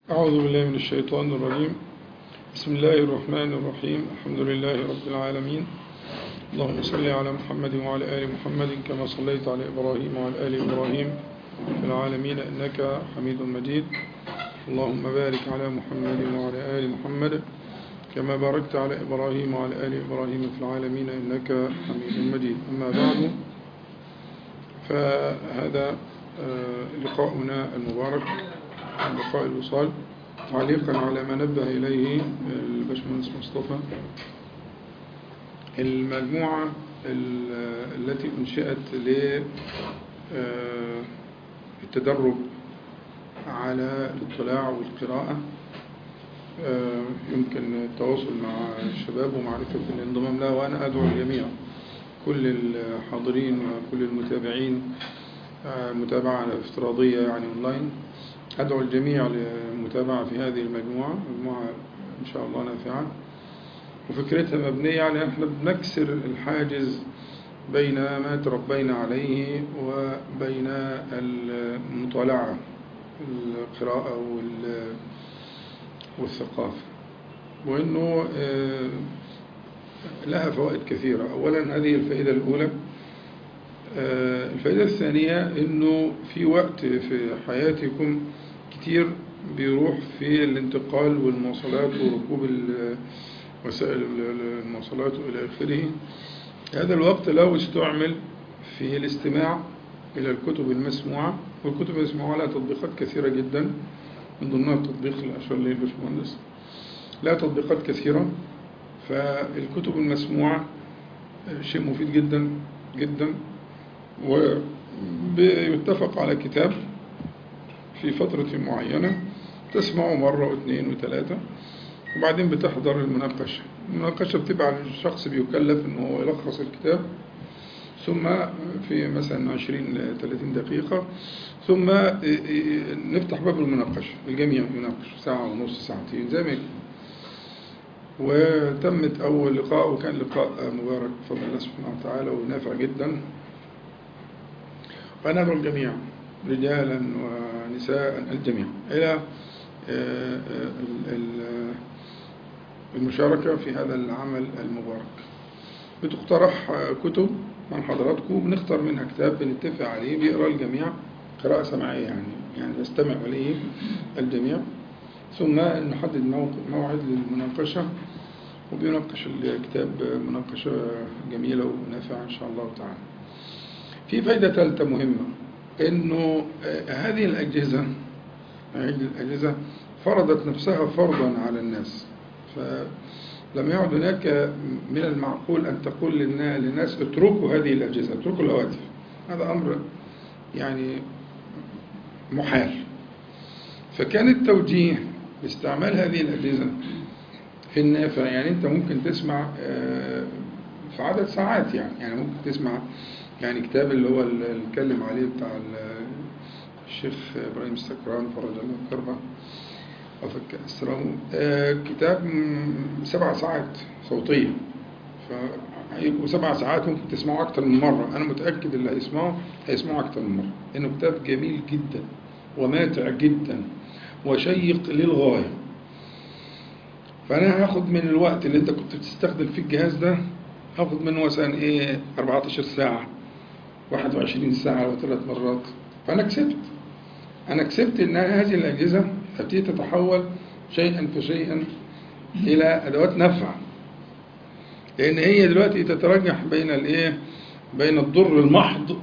أعوذ بالله من الشيطان الرجيم بسم الله الرحمن الرحيم الحمد لله رب العالمين اللهم صل على محمد وعلى آل محمد كما صليت على إبراهيم وعلى آل إبراهيم في العالمين إنك حميد مجيد اللهم بارك على محمد وعلى آل محمد كما باركت على إبراهيم وعلى آل إبراهيم في العالمين إنك حميد مجيد أما بعد فهذا لقاؤنا المبارك لقاء الوصال تعليقا على ما نبه إليه الباشمهندس مصطفى المجموعة التي أنشئت للتدرب على الاطلاع والقراءة يمكن التواصل مع الشباب ومعرفة الانضمام لها وأنا أدعو الجميع كل الحاضرين وكل المتابعين متابعة افتراضية يعني أونلاين أدعو الجميع للمتابعة في هذه المجموعة مجموعة إن شاء الله نافعة وفكرتها مبنية على احنا بنكسر الحاجز بين ما تربينا عليه وبين المطالعة القراءة والثقافة وإنه لها فوائد كثيرة أولا هذه الفائدة الأولى الفائدة الثانية أنه في وقت في حياتكم كتير بيروح في الانتقال والمواصلات وركوب وسائل المواصلات وإلى آخره هذا الوقت لو استعمل في الاستماع إلى الكتب المسموعة والكتب المسموعة لها تطبيقات كثيرة جدا من ضمنها التطبيق الأشهر ليه الباشمهندس لها تطبيقات كثيرة فالكتب المسموعة شيء مفيد جدا جدا ويتفق على كتاب في فترة معينة تسمعه مرة واثنين وثلاثة وبعدين بتحضر المناقشة المناقشة بتبقى على الشخص بيكلف ان هو يلخص الكتاب ثم في مثلا 20 30 دقيقة ثم نفتح باب المناقشة الجميع يناقش ساعة ونص ساعتين زي ما يكون وتمت أول لقاء وكان لقاء مبارك بفضل الله سبحانه وتعالى ونافع جدا فندعو الجميع رجالا ونساء الجميع إلى المشاركة في هذا العمل المبارك بتقترح كتب من حضراتكم بنختار منها كتاب بنتفق عليه بيقرأ الجميع قراءة سماعية يعني يعني يستمع عليه الجميع ثم نحدد موعد للمناقشة وبيناقش الكتاب مناقشة جميلة ونافعة إن شاء الله تعالى في فايدة ثالثة مهمة إنه هذه الأجهزة هذه الأجهزة فرضت نفسها فرضا على الناس فلم يعد هناك من المعقول أن تقول للناس اتركوا هذه الأجهزة اتركوا الهواتف هذا أمر يعني محال فكان التوجيه باستعمال هذه الأجهزة في النافع يعني أنت ممكن تسمع في عدد ساعات يعني يعني ممكن تسمع يعني كتاب اللي هو اللي اتكلم عليه بتاع الشيخ إبراهيم السكران فرج الله كربه وفك السلام كتاب سبع ساعات صوتية فهيبقوا سبع ساعات ممكن تسمعوا أكتر من مرة أنا متأكد اللي هيسمعه هيسمعوا أكتر من مرة لأنه كتاب جميل جدا وماتع جدا وشيق للغاية فأنا هاخد من الوقت اللي أنت كنت بتستخدم فيه الجهاز ده هاخد منه مثلا إيه 14 ساعة 21 ساعة أو ثلاث مرات فأنا كسبت أنا كسبت إن هذه الأجهزة تبتدي تتحول شيئا فشيئا إلى أدوات نفع لأن هي دلوقتي تترجح بين الإيه بين الضر المحض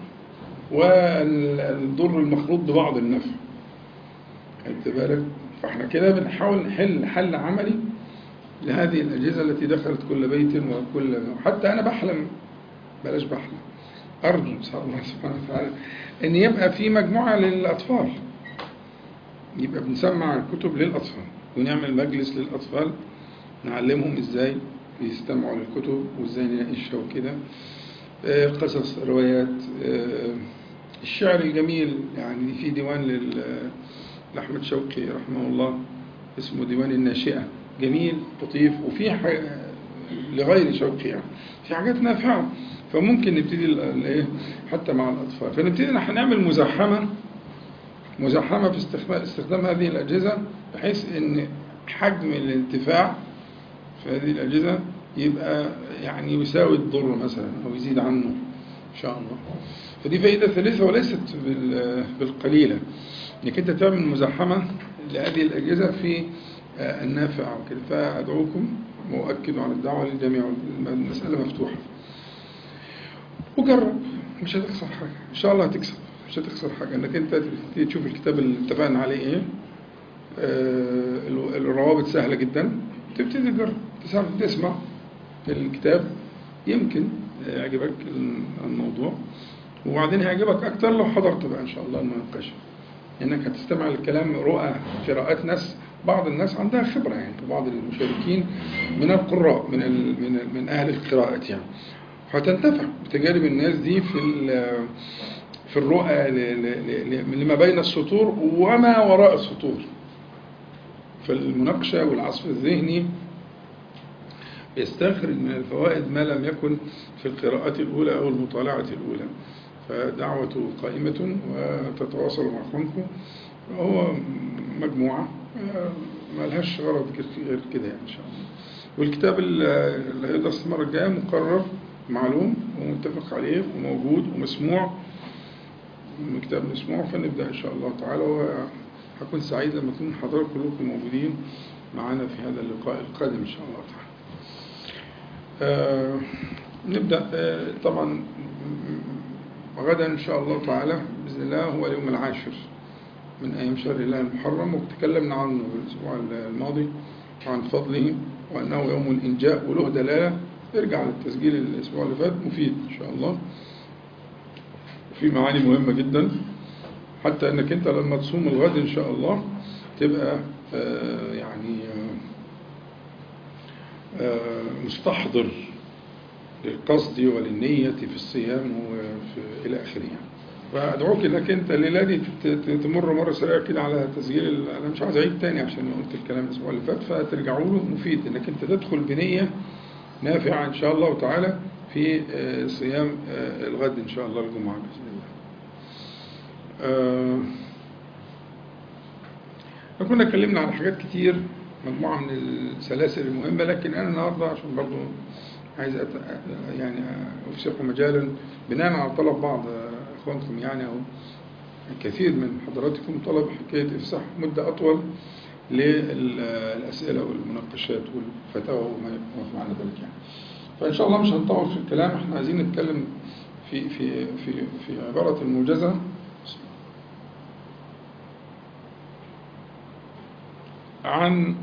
والضر المخلوط ببعض النفع خدت بالك فاحنا كده بنحاول نحل حل عملي لهذه الأجهزة التي دخلت كل بيت وكل حتى أنا بحلم بلاش بحلم أرجو إن شاء الله سبحانه وتعالى إن يبقى في مجموعة للأطفال يبقى بنسمع الكتب للأطفال ونعمل مجلس للأطفال نعلمهم إزاي يستمعوا للكتب وإزاي نناقشها وكده قصص روايات الشعر الجميل يعني في ديوان لأحمد شوقي رحمه الله اسمه ديوان الناشئة جميل لطيف وفي لغير شوقي يعني في حاجات نافعة فممكن نبتدي حتى مع الأطفال فنبتدي نعمل مزاحمة مزاحمة في استخدام, استخدام هذه الأجهزة بحيث أن حجم الانتفاع في هذه الأجهزة يبقى يعني يساوي الضر مثلا أو يزيد عنه إن شاء الله فدي فائدة ثالثة وليست بال- بالقليلة انك انت تعمل مزاحمة لهذه الأجهزة في آه، النافع وكده فأدعوكم وأؤكد على الدعوة للجميع المسألة مفتوحة وجرب مش هتخسر حاجة إن شاء الله هتكسب مش هتخسر حاجة انك انت تبتدي تشوف الكتاب اللي اتفقنا عليه ايه آه، ال- الروابط سهلة جدا تبتدي تجرب تسمع تسمع الكتاب يمكن يعجبك الموضوع وبعدين هيعجبك اكتر لو حضرت بقى ان شاء الله المناقشه انك هتستمع للكلام رؤى قراءات ناس بعض الناس عندها خبره يعني بعض المشاركين من القراء من ال من ال من اهل القراءه يعني هتنتفع بتجارب الناس دي في ال- في الرؤى ل- ل- ل- لما بين السطور وما وراء السطور في المناقشه والعصف الذهني يستخرج من الفوائد ما لم يكن في القراءة الأولى أو المطالعة الأولى فدعوته قائمة وتتواصل مع أخوانكم وهو مجموعة آه، ما لهاش غرض غير كده يعني إن شاء الله والكتاب اللي هيدرس المرة الجاية مقرر معلوم ومتفق عليه وموجود ومسموع كتاب مسموع فنبدأ إن شاء الله تعالى وهكون سعيد لما تكون حضرتك كلكم موجودين معنا في هذا اللقاء القادم إن شاء الله تعالى آه، نبدأ آه، طبعا م- م- غدا إن شاء الله تعالى بإذن الله هو اليوم العاشر من أيام شهر الله المحرم وتكلمنا عنه الأسبوع الماضي عن فضله وأنه يوم الإنجاء وله دلالة ارجع للتسجيل الأسبوع اللي فات مفيد إن شاء الله في معاني مهمة جدا حتى أنك أنت لما تصوم الغد إن شاء الله تبقى آه، يعني آه، آه، مستحضر للقصد وللنية في الصيام وفي إلى آخره يعني. فأدعوك إنك أنت الليلة دي ت- ت- تمر مرة سريعة كده على تسجيل ال- أنا مش عايز أعيد تاني عشان قلت الكلام الأسبوع اللي فات فترجعوا له مفيد إنك أنت تدخل بنية نافعة إن شاء الله تعالى في آه، صيام آه، الغد إن شاء الله الجمعة بإذن الله. آه، احنا كنا اتكلمنا عن حاجات كتير مجموعة من السلاسل المهمة لكن أنا النهاردة عشان برضو عايز أت... يعني أفسح مجالا بناء على طلب بعض إخوانكم يعني أو كثير من حضراتكم طلب حكاية إفساح مدة أطول للأسئلة والمناقشات والفتاوى وما وما معنى ذلك يعني. فإن شاء الله مش هنطول في الكلام احنا عايزين نتكلم في في في في عبارة الموجزة عن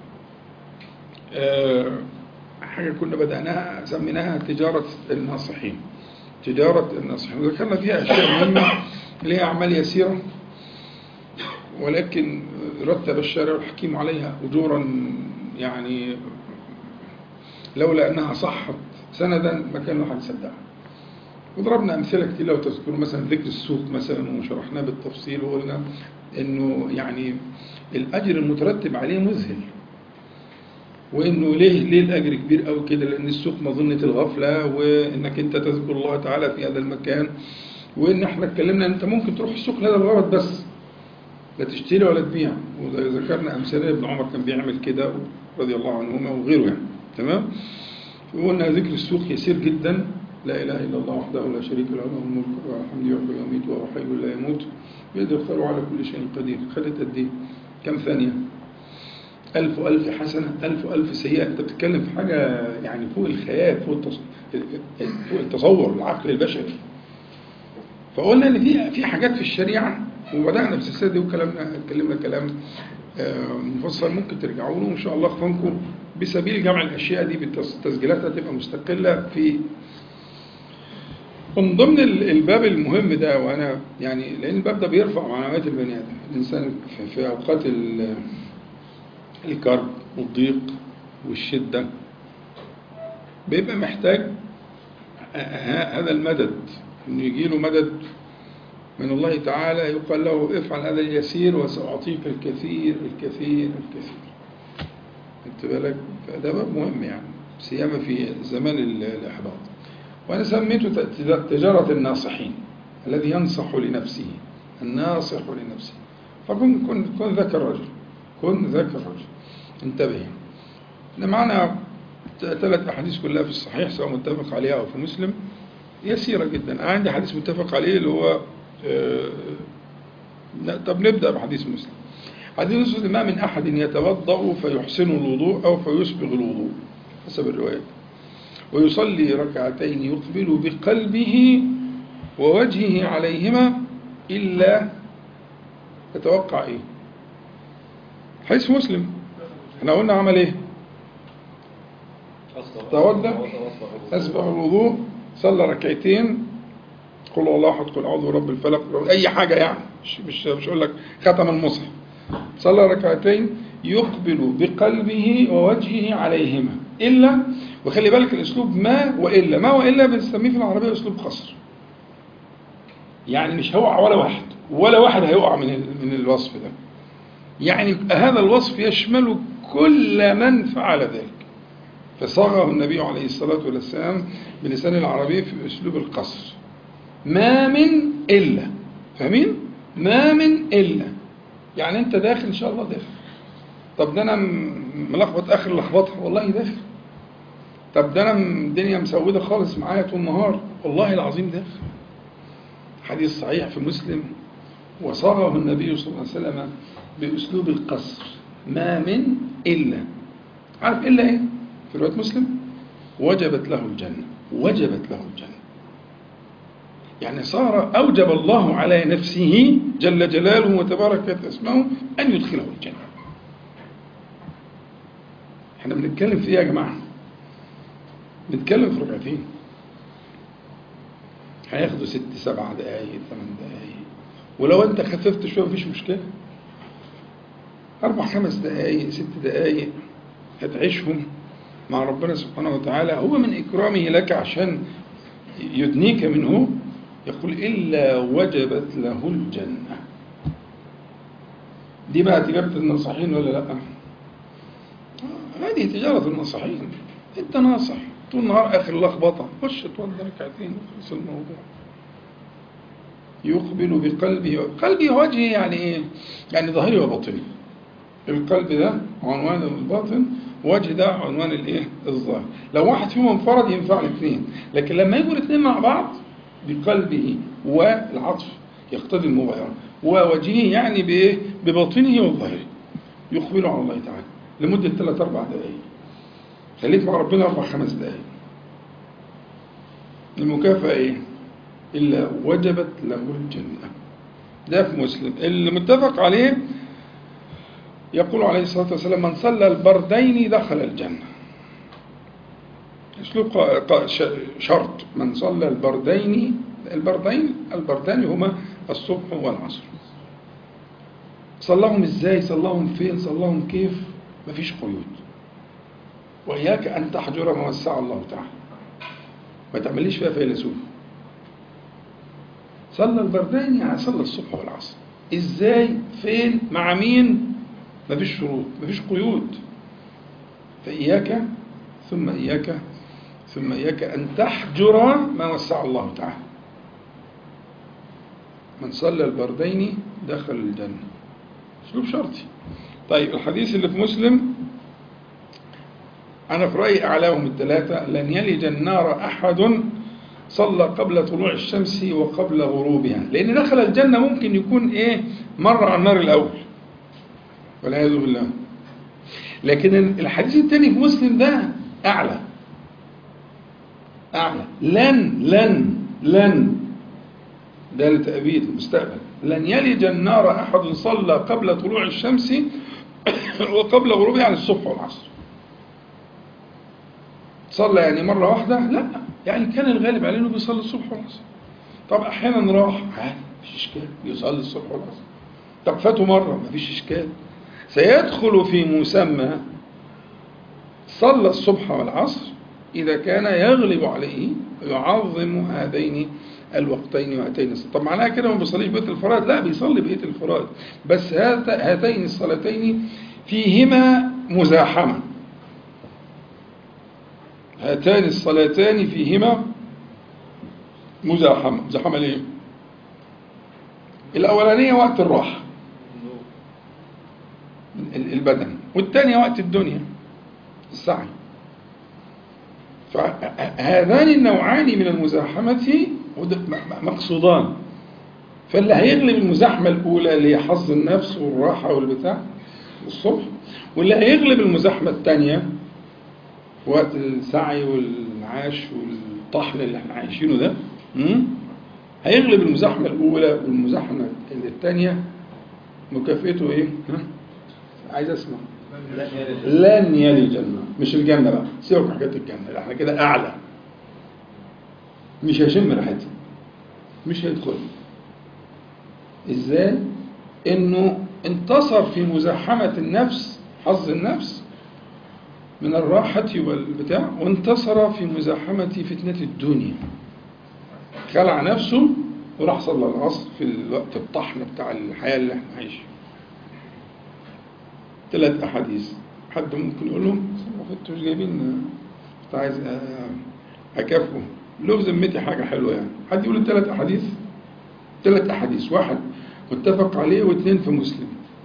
آه، حاجة كنا بدأناها سميناها تجارة الناصحين تجارة الناصحين وذكرنا فيها أشياء مهمة اللي هي أعمال يسيرة ولكن رتب الشارع الحكيم عليها أجورا يعني لولا أنها صحت سندا ما كان واحد يصدقها وضربنا أمثلة كتير لو تذكروا مثلا ذكر السوق مثلا وشرحناه بالتفصيل وقلنا إنه يعني الأجر المترتب عليه مذهل وإنه ليه ليه الأجر كبير قوي كده لأن السوق مظنة الغفلة وإنك أنت تذكر الله تعالى في هذا المكان وإن إحنا اتكلمنا إن أنت ممكن تروح السوق لهذا الغرض بس لا تشتري ولا تبيع وذكرنا أمثلة ابن عمر كان بيعمل كده رضي الله عنهما وغيره يعني تمام وقلنا ذكر السوق يسير جدا لا إله إلا الله وحده لا شريك له له الملك والحمد يحيي ويميت وهو حي لا يموت بيده الخير على كل شيء قدير خدت قد إيه؟ كم ثانية؟ ألف وألف حسنة ألف وألف سيئة أنت بتتكلم في حاجة يعني فوق الخيال فوق التصور, فوق التصور العقل البشري فقلنا ان في في حاجات في الشريعه وبدانا في السلسله دي وكلامنا اتكلمنا كلام آه، مفصل ممكن ترجعوا له وان شاء الله اخوانكم بسبيل جمع الاشياء دي بالتسجيلات هتبقى مستقله في من ضمن ال- الباب المهم ده وانا يعني لان الباب ده بيرفع معنويات البني ادم الانسان في- في اوقات ال- الكرب والضيق والشده بيبقى محتاج ه- هذا المدد انه يجي له مدد من الله تعالى يقال له افعل هذا اليسير وسأعطيك الكثير الكثير الكثير خدت بالك فده باب مهم يعني سيما في زمان ال- الإحباط وأنا سميته ت- تجارة الناصحين الذي ينصح لنفسه الناصح لنفسه فكن كن كن ذاك الرجل كن ذاك الرجل انتبه احنا معنا ثلاث احاديث كلها في الصحيح سواء متفق عليها او في مسلم يسيره جدا انا عندي حديث متفق عليه اللي هو آه، لا، طب نبدا بحديث مسلم حديث مسلم ما من احد يتوضا فيحسن الوضوء او فيسبغ الوضوء حسب الروايه ويصلي ركعتين يقبل بقلبه ووجهه عليهما إلا تتوقع إيه حيث مسلم احنا قلنا عمل إيه تودع أسبغ الوضوء صلى ركعتين قل الله أحد قل أعوذ برب الفلق أي حاجة يعني مش مش مش أقول لك ختم المصحف صلى ركعتين يقبل بقلبه ووجهه عليهما إلا وخلي بالك الأسلوب ما وإلا ما وإلا بنسميه في العربية أسلوب قصر يعني مش هيقع ولا واحد ولا واحد هيقع من ال- من الوصف ده يعني هذا الوصف يشمل كل من فعل ذلك فصاغه النبي عليه الصلاة والسلام بلسان العربي في أسلوب القصر ما من إلا فاهمين؟ ما من إلا يعني أنت داخل إن شاء الله داخل طب ده أنا م- ملخبط آخر لخبطة والله داخل طب ده أنا م- الدنيا مسودة خالص معايا طول النهار والله العظيم داخل حديث صحيح في مسلم وصاغه النبي صلى الله عليه وسلم بأسلوب القصر ما من إلا عارف إلا إيه؟ في رواية مسلم وجبت له الجنة وجبت له الجنة يعني صار أوجب الله على نفسه جل جلاله وتباركت اسمه أن يدخله الجنة احنا بنتكلم في ايه يا جماعة بنتكلم في ركعتين هياخدوا ست سبع دقايق ثمان دقايق ولو انت خففت شويه مفيش مشكله اربع خمس دقايق ست دقايق هتعيشهم مع ربنا سبحانه وتعالى هو من اكرامه لك عشان يدنيك منه يقول الا وجبت له الجنه دي بقى تجاره الناصحين ولا لا آه، هذه تجاره الناصحين انت ناصح طول النهار اخر لخبطه خش اتوضى ركعتين وخلص الموضوع يقبل بقلبه قلبي وجهي يعني ايه؟ يعني ظاهري وباطني القلب ده عنوان الباطن وجه ده عنوان الايه؟ الظاهر لو واحد فيهم انفرد ينفع الاثنين لكن لما يجوا الاثنين مع بعض بقلبه والعطف يقتضي المغايرة ووجهه يعني بايه؟ بباطنه وظاهره يقبل على الله تعالى لمدة ثلاث أربع دقائق خليك مع ربنا أربع خمس دقائق المكافأة إيه؟ إلا وجبت له الجنة ده في مسلم اللي متفق عليه يقول عليه الصلاة والسلام من صلى البردين دخل الجنة اسلوب قا- قا- ش- شرط من صلى البردين البردين البردان هما الصبح والعصر صلاهم ازاي صلاهم فين صلاهم كيف مفيش قيود وإياك أن تحجر ما وسع الله تعالى ما تعمليش فيها فيلسوف صلى البردين يعني صلى الصبح والعصر ازاي فين مع مين مفيش شروط مفيش قيود فإياك ثم إياك ثم إياك أن تحجر ما وسع الله تعالى من صلى البردين دخل الجنة أسلوب شرطي طيب الحديث اللي في مسلم أنا في رأيي أعلاهم الثلاثة لن يلج النار أحد صلى قبل طلوع الشمس وقبل غروبها لأن دخل الجنة ممكن يكون إيه مر على النار الأول والعياذ بالله لكن الحديث الثاني في مسلم ده أعلى أعلى لن لن لن ده لتأبيد المستقبل لن يلج النار أحد صلى قبل طلوع الشمس وقبل غروبها يعني الصبح والعصر صلى يعني مرة واحدة لا يعني كان الغالب عليه انه بيصلي الصبح والعصر طب احيانا راح عادي مفيش اشكال بيصلي الصبح والعصر طب فاته مرة مفيش اشكال سيدخل في مسمى صلى الصبح والعصر إذا كان يغلب عليه ويعظم هذين الوقتين وهاتين الصلاتين طب معناها كده ما بيصليش بقية الفرائض لا بيصلي بقية الفرائض بس هات- هاتين الصلاتين فيهما مزاحمة هاتان الصلاتان فيهما مزاحمة مزاحمة ليه؟ الأولانية وقت الراحة ال- البدن والتانية وقت الدنيا السعي فهذان النوعان من المزاحمة ود- م- م- مقصودان فاللي هيغلب المزاحمة الأولى اللي هي حظ النفس والراحة والبتاع الصبح واللي هيغلب المزاحمة الثانية وقت السعي والعاش والطحن اللي احنا عايشينه ده م? هيغلب المزاحمة الأولى والمزاحمة الثانية مكافئته إيه؟ ها؟ عايز أسمع لن يلج النار مش الجنة بقى سيبك من حكاية الجنة لا، احنا كده أعلى مش هيشم ريحتها مش هيدخل ازاي انه انتصر في مزاحمة النفس حظ النفس من الراحة والبتاع وانتصر في مزاحمة فتنة الدنيا خلع نفسه وراح صلى العصر في الوقت الطحن بتاع الحياة اللي احنا عايشين ثلاث أحاديث حد ممكن يقول لهم بس ما كنتوش جايبين كنت عايز أ- أكافئه له في ذمتي حاجة حلوة يعني حد يقول الثلاث أحاديث ثلاث أحاديث واحد متفق عليه واثنين في مسلم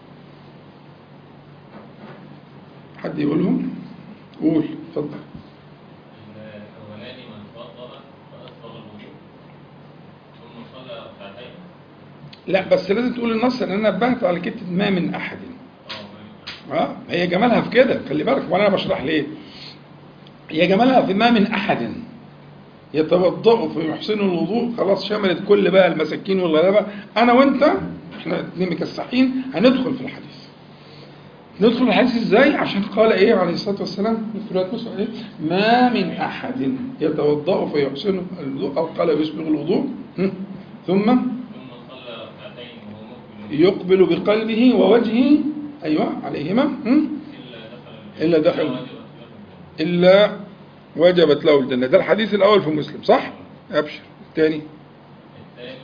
حد يقولهم قول اتفضل الأولاني من توضأ فأسبغ الوضوء ثم صلى ركعتين لا بس لازم تقول النص لان انا نبهت على كلمه ما من احد اه اه هي جمالها في كده خلي بالك وانا بشرح ليه هي جمالها في ما من احد يتوضأ فيحسن الوضوء خلاص شملت كل بقى المساكين والغلابه انا وانت احنا اتنين مكسحين هندخل في الحديث ندخل في الحديث ازاي عشان قال ايه عليه الصلاه والسلام في روايه مسلم ايه ما من احد يتوضأ فيحسن الوضوء او قال يسبغ الوضوء هم؟ ثم ثم صلى ركعتين وهو مقبل يقبل بقلبه ووجهه أيوة عليهما هم؟ إلا دخل إلا دخل. وجبت له الجنة. إلا وجبت له الجنة ده الحديث الأول في مسلم صح؟ أبشر الثاني الثاني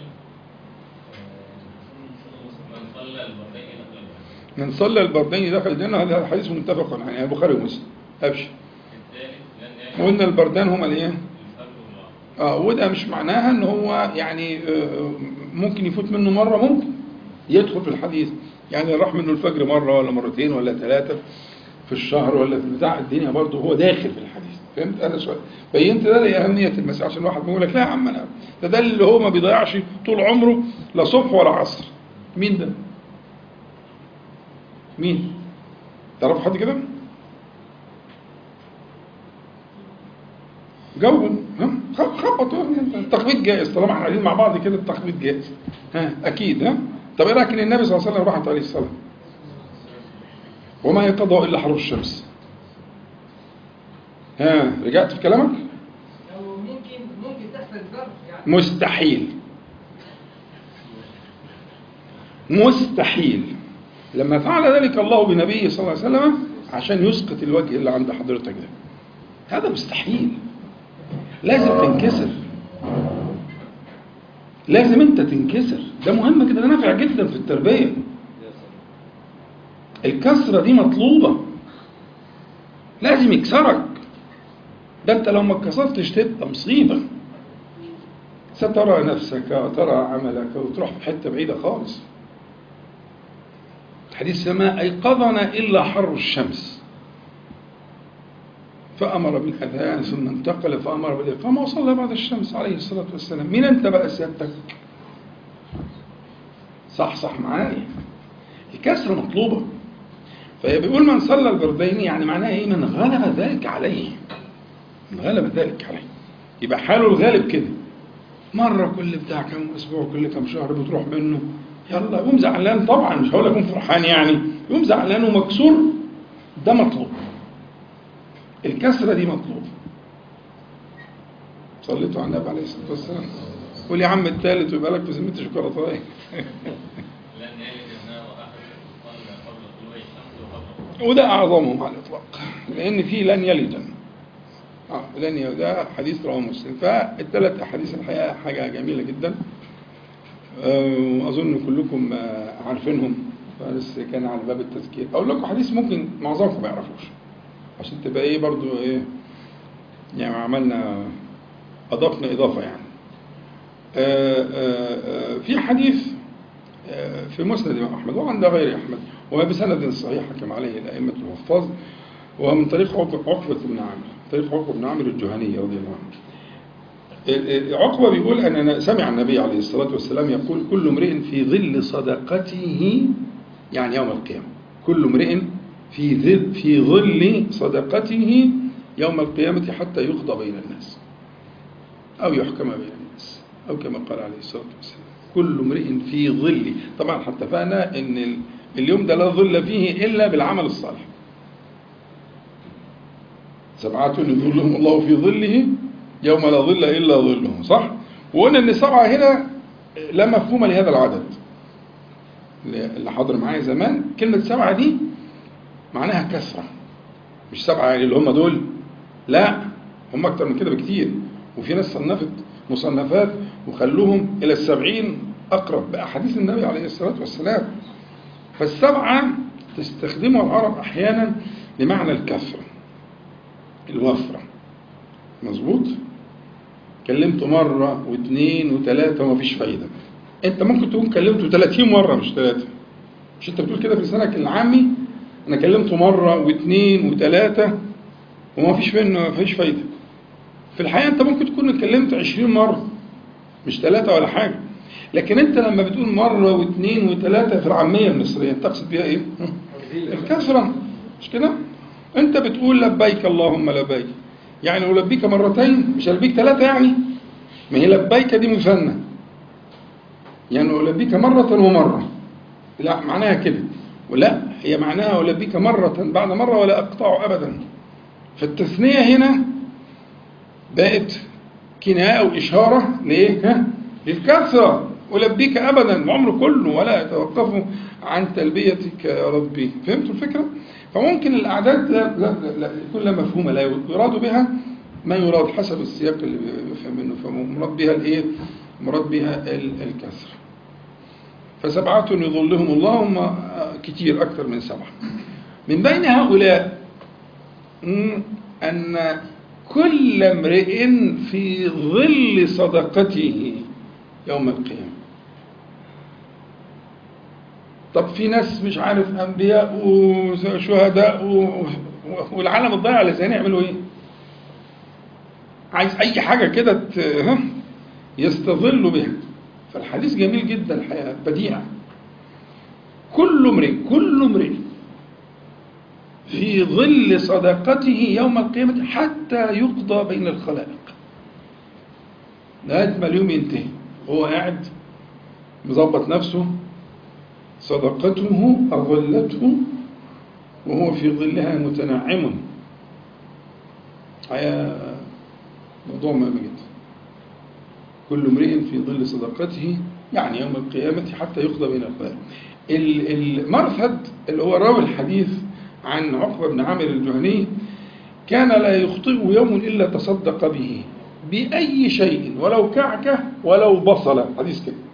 آه، من صلى البردين دخل الجنة من صلى البردين دخل الجنة هذا الحديث متفق عليه يعني البخاري ومسلم أبشر الثالث لن وقلنا البردان هما الايه؟ الفجر والعصر اه وده مش معناها ان هو يعني آه، ممكن يفوت منه مره ممكن يدخل في الحديث يعني راح منه الفجر مره ولا مرتين ولا ثلاثه في الشهر ولا في بتاع الدنيا برضه هو داخل في الحديث فهمت انا سؤال بينت ده لاهميه المساله عشان واحد بيقول لك لا يا عم انا ده ده اللي هو ما بيضيعش طول عمره لا صبح ولا عصر مين ده؟ مين؟ تعرف حد كده؟ جو ها خ- خبط التخبيط جائز طالما احنا قاعدين مع بعض كده التخبيط جائز ها اكيد ها طب ايه رايك ان النبي صلى الله عليه وسلم راحت عليه الصلاه وما يقضى الا حر الشمس ها رجعت في كلامك لو ممكن ممكن تحصل ظرف يعني مستحيل مستحيل لما فعل ذلك الله بنبيه صلى الله عليه وسلم عشان يسقط الوجه اللي عند حضرتك ده هذا مستحيل لازم تنكسر لازم انت تنكسر ده مهم كده ده نافع جدا في التربيه الكسره دي مطلوبه لازم يكسرك ده انت لو ما اتكسرتش تبقى مصيبه سترى نفسك وترى عملك وتروح في حته بعيده خالص الحديث ما ايقظنا الا حر الشمس فامر بالاذان ثم انتقل فامر بالاقامه وصلى بعد الشمس عليه الصلاه والسلام مين انت بقى سيادتك صح صح معايا الكسره مطلوبه فبيقول من صلى البردين يعني معناه ايه من غلب ذلك عليه من غلب ذلك عليه يبقى حاله الغالب كده مرة كل بتاع كم أسبوع كل كم شهر بتروح منه يلا يقوم زعلان طبعا مش هقول يكون فرحان يعني يقوم زعلان ومكسور ده مطلوب الكسرة دي مطلوبة صليتوا على النبي عليه الصلاة والسلام قول يا عم الثالث ويبقى لك في ذمة شوكولاتاية لن يلد النار أحد صلى قبل طلوع الشمس وقبل غروبها. وده أعظمهم على الإطلاق لأن في لن يلد آه لن يلد ده حديث رواه مسلم فالثلاث أحاديث الحقيقة حاجة جميلة جدا آه، وأظن كلكم آه، عارفينهم بس كان على باب التذكير أقول لكم حديث ممكن معظمكم ما يعرفوش عشان تبقى إيه برضو إيه يعني عملنا أضفنا إضافة يعني آه، آه، آه، في حديث آه، في مسند الإمام أحمد وعند غير أحمد وبسند صحيح حكم عليه الأئمة الحفاظ ومن طريق عقبة عقبة بن عامر طريق عقبة بن عامر الجهني رضي الله عنه ال- ال- عقبة بيقول أن أنا سمع النبي عليه الصلاة والسلام يقول كل امرئ في ظل صدقته يعني يوم القيامة كل امرئ في ظل في ظل صدقته يوم القيامة حتى يقضى بين الناس أو يحكم بين الناس أو كما قال عليه الصلاة والسلام كل امرئ في ظل طبعا حتى اتفقنا أن ال- اليوم ده لا ظل فيه إلا بالعمل الصالح سبعة يظلهم الله في ظله يوم لا ظل إلا ظله صح؟ وقلنا أن سبعة هنا لا مفهوم لهذا العدد اللي حاضر معايا زمان كلمة سبعة دي معناها كثرة مش سبعة يعني اللي هم دول لا هم أكتر من كده بكتير وفي ناس صنفت مصنفات وخلوهم إلى السبعين أقرب بأحاديث النبي عليه الصلاة والسلام فالسبعة تستخدمها العرب أحيانا بمعنى الكثرة الوفرة مظبوط كلمته مرة واثنين وثلاثة ومفيش فايدة انت ممكن تكون كلمته 30 مرة مش ثلاثة مش انت بتقول كده في لسانك العامي انا كلمته مرة واثنين وثلاثة ومفيش منه مفيش فايدة في الحقيقة انت ممكن تكون اتكلمت 20 مرة مش ثلاثة ولا حاجة لكن انت لما بتقول مرة واثنين وثلاثة في العامية المصرية تقصد بيها ايه؟ الكثرة مش كده؟ انت بتقول لبيك اللهم لبيك يعني ألبيك مرتين مش ألبيك ثلاثة يعني ما هي لبيك دي مثنى يعني ألبيك مرة ومرة لا معناها كده ولا هي معناها ألبيك مرة بعد مرة ولا أقطع أبدا فالتثنية هنا بقت كناية أو إشارة لإيه؟ ها؟ للكثرة ألبيك أبدا العمر كله ولا يتوقف عن تلبيتك يا ربي فهمتوا الفكرة؟ فممكن الأعداد لا, لا, لا يكون لها مفهومة لا يراد بها ما يراد حسب السياق اللي يفهم منه فمراد بها الإيه؟ مراد بها ال- الكسر فسبعة يظلهم الله هم كتير أكثر من سبعة من بين هؤلاء م، أن كل امرئ في ظل صدقته يوم القيامة طب في ناس مش عارف أنبياء وشهداء و- والعالم الضايع اللي زينا يعملوا إيه؟ عايز أي حاجة كده ت- ها؟ يستظل بها فالحديث جميل جدا الحقيقة بديع كل امرئ كل امرئ في ظل صدقته يوم القيامة حتى يقضى بين الخلائق لغاية ما اليوم ينتهي هو قاعد مظبط نفسه صدقته أظلته وهو في ظلها متنعم حياة موضوع مهم جدا كل امرئ في ظل صدقته يعني يوم القيامة حتى يقضى بين الخلائق ال- المرثد اللي هو راوي الحديث عن عقبة بن عامر الجهني كان لا يخطئه يوم إلا تصدق به بأي شيء ولو كعكة ولو بصلة حديث كده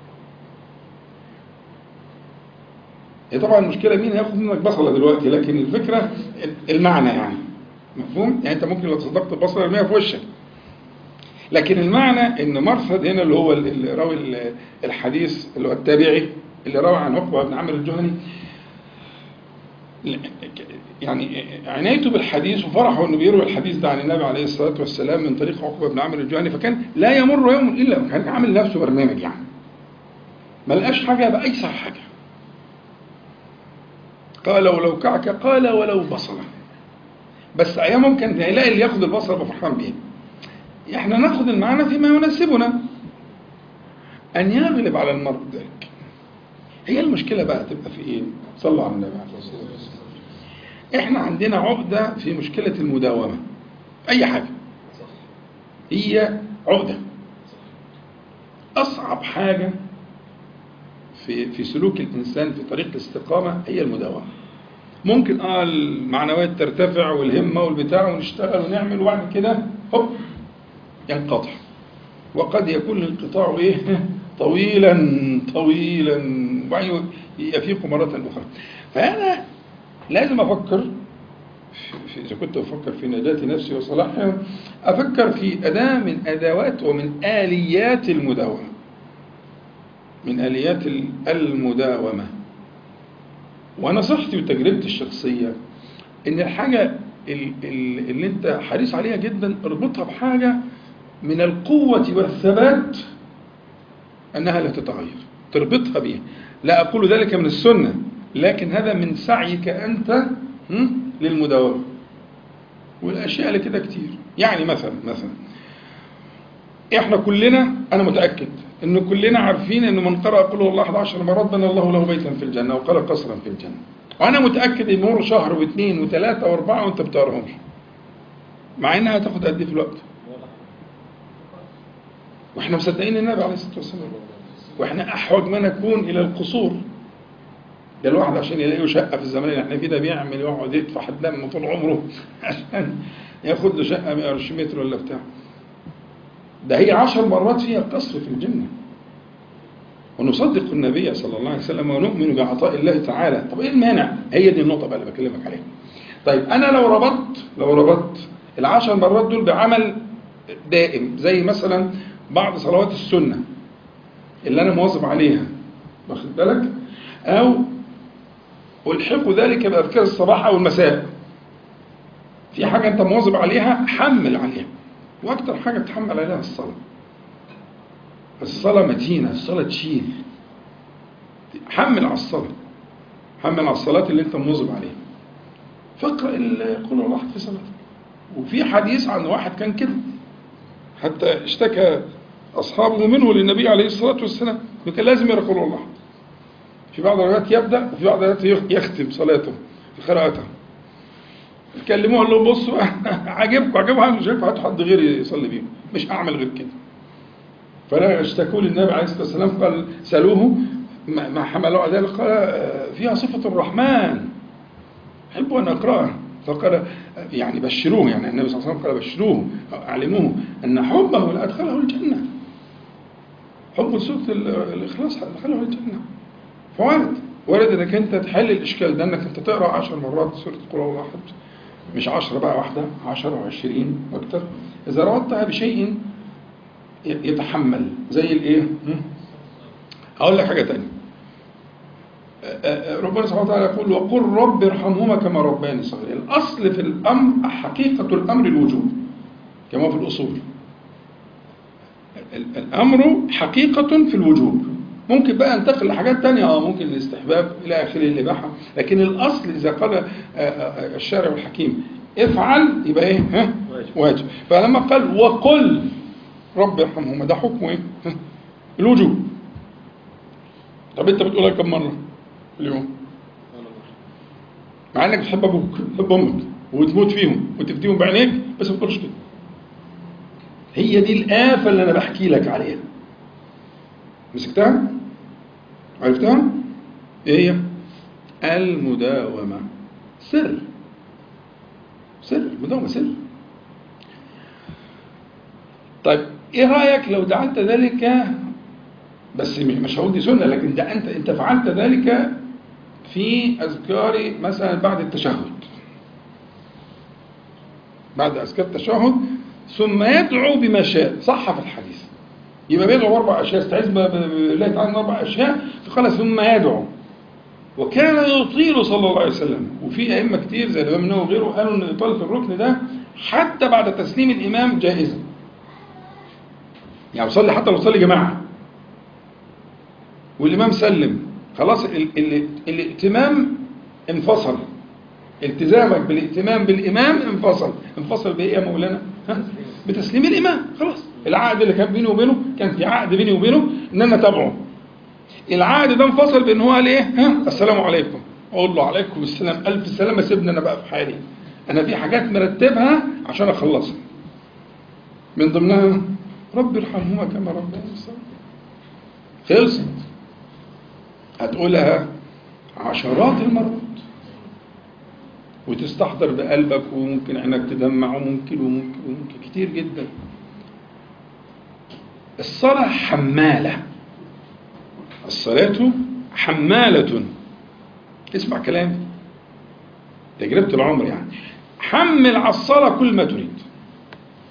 هي طبعا المشكلة مين هياخد منك بصلة دلوقتي لكن الفكرة المعنى يعني مفهوم؟ يعني أنت ممكن لو تصدقت بصلة ارميها في وشك لكن المعنى ان مرثد هنا اللي هو اللي راوي ال- الحديث اللي هو التابعي اللي روى عن عقبه بن عامر الجهني يعني عنايته بالحديث وفرحه انه بيروي الحديث ده عن النبي عليه الصلاه والسلام من طريق عقبه بن عامر الجهني فكان لا يمر يوم الا كان عامل نفسه برنامج يعني ما لقاش حاجه بايسر حاجه قال ولو كعك قال ولو بصله بس ايام ممكن يلاقي اللي ياخد البصله يبقى فرحان بيه احنا ناخذ المعنى فيما يناسبنا ان يغلب على المرء ذلك هي المشكله بقى تبقى في ايه صلوا على النبي عليه الصلاه والسلام احنا عندنا عقده في مشكله المداومه اي حاجه هي عقده اصعب حاجه في في سلوك الانسان في طريق الاستقامه هي المداومه ممكن اه المعنويات ترتفع والهمه والبتاع ونشتغل ونعمل وبعد كده هوب ينقطع وقد يكون الانقطاع ايه طويلا طويلا وبعدين يفيق مرة أخرى فأنا لازم أفكر في إذا كنت أفكر في نجاة نفسي وصلاحها أفكر في أداة من أدوات ومن آليات المداومة من آليات ال- المداومة ونصيحتي وتجربتي الشخصية إن الحاجة ال- ال- اللي أنت حريص عليها جدا اربطها بحاجة من القوة والثبات أنها لا تتغير تربطها بيها لا أقول ذلك من السنة لكن هذا من سعيك أنت هم، للمداومة والأشياء اللي كده كتير يعني مثلا مثلا احنا كلنا انا متاكد ان كلنا عارفين ان من قرأ قل هو الله 11 مرات بنى الله له بيتا في الجنه وقال قصرا في الجنه وانا متاكد ان يمر شهر واثنين وثلاثه واربعه وانت ما بتقراهمش مع انها هتاخد قد ايه في الوقت واحنا مصدقين النبي عليه الصلاه والسلام واحنا احوج ما نكون الى القصور ده الواحد عشان يلاقي له شقه في الزمان اللي احنا فيه ده بيعمل يقعد يدفع الدم طول عمره عشان ياخد له شقه 120 متر ولا بتاع ده هي عشر مرات فيها قصر في الجنة ونصدق النبي صلى الله عليه وسلم ونؤمن بعطاء الله تعالى طب ايه المانع هي دي النقطة بقى اللي بكلمك عليها طيب انا لو ربطت لو ربطت العشر مرات دول بعمل دائم زي مثلا بعض صلوات السنة اللي انا مواظب عليها واخد بالك او الحق ذلك باذكار الصباح او المساء في حاجة انت مواظب عليها حمل عليها واكتر حاجه تحمل عليها الصلاه الصلاه متينه الصلاه تشيل حمل على الصلاه حمل على الصلاه اللي انت مواظب عليها فاقرا ال- قل هو الله احد في صلاتك وفي حديث عن واحد كان كده حتى اشتكى اصحابه منه للنبي عليه الصلاه والسلام كان لازم يقرا قل هو الله أحد. في بعض الروايات يبدا وفي بعض الروايات يختم صلاته في قراءته كلموه قال لهم بصوا عاجبكم عاجبها مش هينفع هاتوا حد غيري يصلي بيهم مش هعمل غير كده فلا اشتكوا للنبي عليه الصلاه والسلام قال سالوه ما ما حملوا على ذلك قال آه، فيها صفه الرحمن احب ان اقراها فقال يعني بشروه يعني النبي صلى الله عليه وسلم قال بشروه أو اعلموه ان حبه لادخله الجنه حب سوره ال- الاخلاص ادخله الجنه فوارد وارد انك انت تحل الاشكال ده انك انت تقرا 10 مرات سوره قل هو الله احد مش 10 بقى واحده 10 و20 واكتر اذا ربطتها بشيء ي- يتحمل زي الايه؟ هم؟ هقول لك حاجه ثانيه ربنا سبحانه وتعالى يقول وقل رب ارحمهما كما ربياني صغيرا الاصل في الامر حقيقه الامر الوجوب كما في الاصول ال- الامر حقيقه في الوجوب ممكن بقى انتقل لحاجات تانية اه ممكن الاستحباب الى اخره الاباحه لكن الاصل اذا قال آه، آه، الشارع الحكيم افعل يبقى ايه ها واجب. واجب فلما قال وقل رب ارحمهما ده حكمه ايه ها؟ الوجوب طب انت بتقولها كم مره في اليوم مع انك بتحب ابوك بتحب امك وتموت فيهم وتفديهم بعينيك بس ما تقولش كده هي دي الآفة اللي أنا بحكي لك عليها مسكتها؟ عرفتها؟ إيه هي؟ المداومة سر سر المداومة سر طيب إيه رأيك لو جعلت ذلك بس مش هقول دي سنة لكن ده أنت أنت فعلت ذلك في أذكار مثلا بعد التشهد بعد أذكار التشهد ثم يدعو بما شاء صح في الحديث يبقى بيدعو أربع أشياء استعيذ بالله تعالى من أربع أشياء فقال ثم يدعو وكان يطيل صلى الله عليه وسلم وفي أئمة كتير زي الإمام النووي وغيره قالوا إن إطالة الركن ده حتى بعد تسليم الإمام جائزة يعني صلي حتى لو صلي جماعة والإمام سلم خلاص ال ال الائتمام انفصل التزامك بالائتمام بالإمام انفصل انفصل بإيه يا مولانا؟ ها؟ بتسليم الإمام خلاص العقد اللي كان بيني وبينه كان في عقد بيني وبينه إن أنا أتابعه العقد ده انفصل بإن هو قال إيه؟ ها؟ السلام عليكم أقول له عليكم السلام ألف سلامة سيبني أنا بقى في حالي أنا في حاجات مرتبها عشان أخلصها من ضمنها رب ارحمهما كما ربياني صغيرا خلصت هتقولها عشرات المرات وتستحضر بقلبك وممكن عينك تدمع وممكن وممكن وممكن كتير جدا الصلاة حمالة الصلاة حمالة اسمع كلامي تجربة العمر يعني حمل على الصلاة كل ما تريد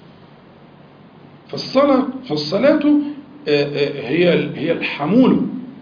فالصلاة فالصلاة هي هي الحمول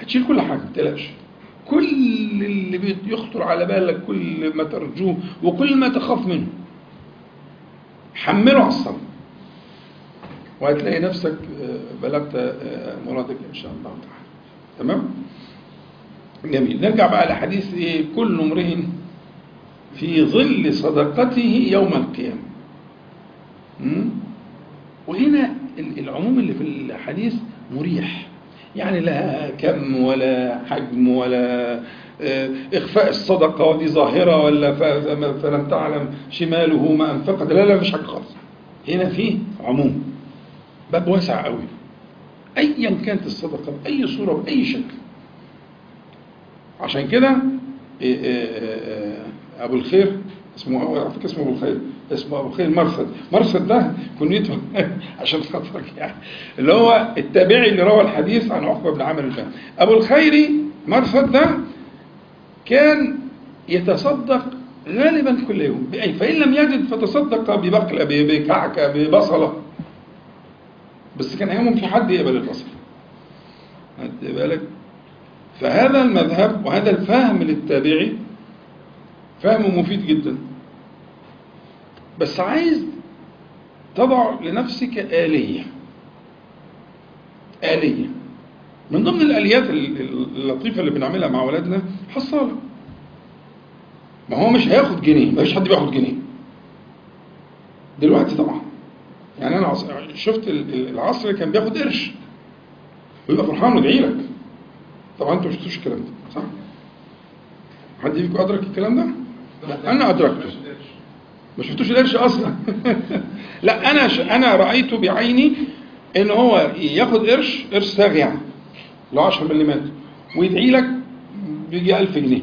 هتشيل كل حاجة ما تقلقش كل اللي بيت- يخطر على بالك كل ما ترجوه وكل ما تخاف منه حمله على الصبر وهتلاقي نفسك آه، بلغت آه، مرادك ان شاء الله تعالى تمام جميل نرجع بقى لحديث ايه كل امرئ في ظل صدقته يوم القيامه مم؟ وهنا ال- العموم اللي في الحديث مريح يعني لا كم ولا حجم ولا آه، إخفاء الصدقة ودي ظاهرة ولا ف- فلم تعلم شماله ما أنفقت لا لا مش حاجة خالص هنا فيه عموم باب واسع قوي أيا كانت الصدقة بأي صورة بأي شكل عشان كده إيه إيه إيه ابو الخير اسمه هو على فكره اسمه ابو الخير اسمه ابو الخير مرثد مرثد ده كنيته عشان خاطرك يعني اللي هو التابعي اللي روى الحديث عن عقبه بن عامر الفهم ابو الخير مرثد ده كان يتصدق غالبا كل يوم بأي فإن لم يجد فتصدق ببقلة ب- بكعكة ببصلة بس كان أيامهم في حد يقبل البصل خدت بالك فهذا المذهب وهذا الفهم للتابعي فهم مفيد جدا بس عايز تضع لنفسك آلية آلية من ضمن الآليات ال- ال- اللطيفة اللي بنعملها مع أولادنا حصالة ما هو مش هياخد جنيه ما فيش حد بياخد جنيه دلوقتي طبعا يعني أنا عص- شفت ال- ال- العصر اللي كان بياخد قرش ويبقى فرحان ويدعي لك طبعا انتوا ما شفتوش الكلام ده صح؟ حد فيكم ادرك الكلام ده؟ لا انا ادركته ما شفتوش القرش اصلا لا انا ش... انا رايته بعيني ان هو ياخد قرش قرش ساغ يعني لو 10 ملم ويدعي لك بيجي 1000 جنيه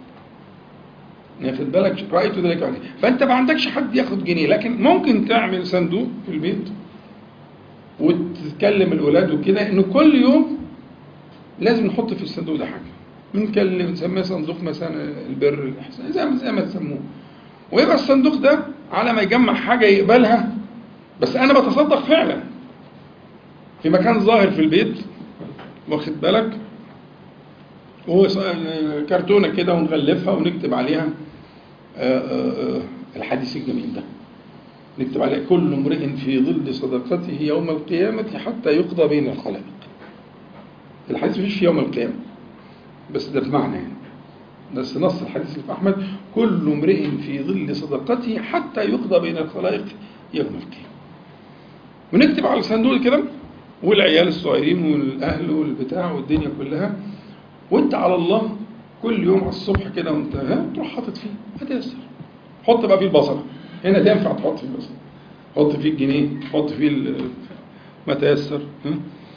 ياخد بالك رايته ذلك عليه فانت ما عندكش حد ياخد جنيه لكن ممكن تعمل صندوق في البيت وتتكلم الاولاد وكده انه كل يوم لازم نحط في الصندوق ده حاجه بنكلم نسميه صندوق مثلا البر الاحسان زي ما زي ما تسموه ويبقى الصندوق ده على ما يجمع حاجه يقبلها بس انا بتصدق فعلا في مكان ظاهر في البيت واخد بالك وهو ص- كرتونه كده ونغلفها ونكتب عليها آه، آه، آه، الحديث الجميل ده نكتب عليها كل امرئ في ظل صدقته يوم القيامة حتى يقضى بين الخلائق الحديث مفيش في يوم القيامة بس ده بمعنى يعني بس نص الحديث اللي في أحمد كل امرئ في ظل صدقته حتى يقضى بين الخلائق يوم القيامة ونكتب على الصندوق كده والعيال الصغيرين والأهل والبتاع والدنيا كلها وانت على الله كل يوم على الصبح كده وانت ها تروح حاطط فيه هتيسر حط بقى فيه البصلة هنا تنفع تحط فيه البصلة حط فيه الجنيه حط فيه ال- ما تيسر ها؟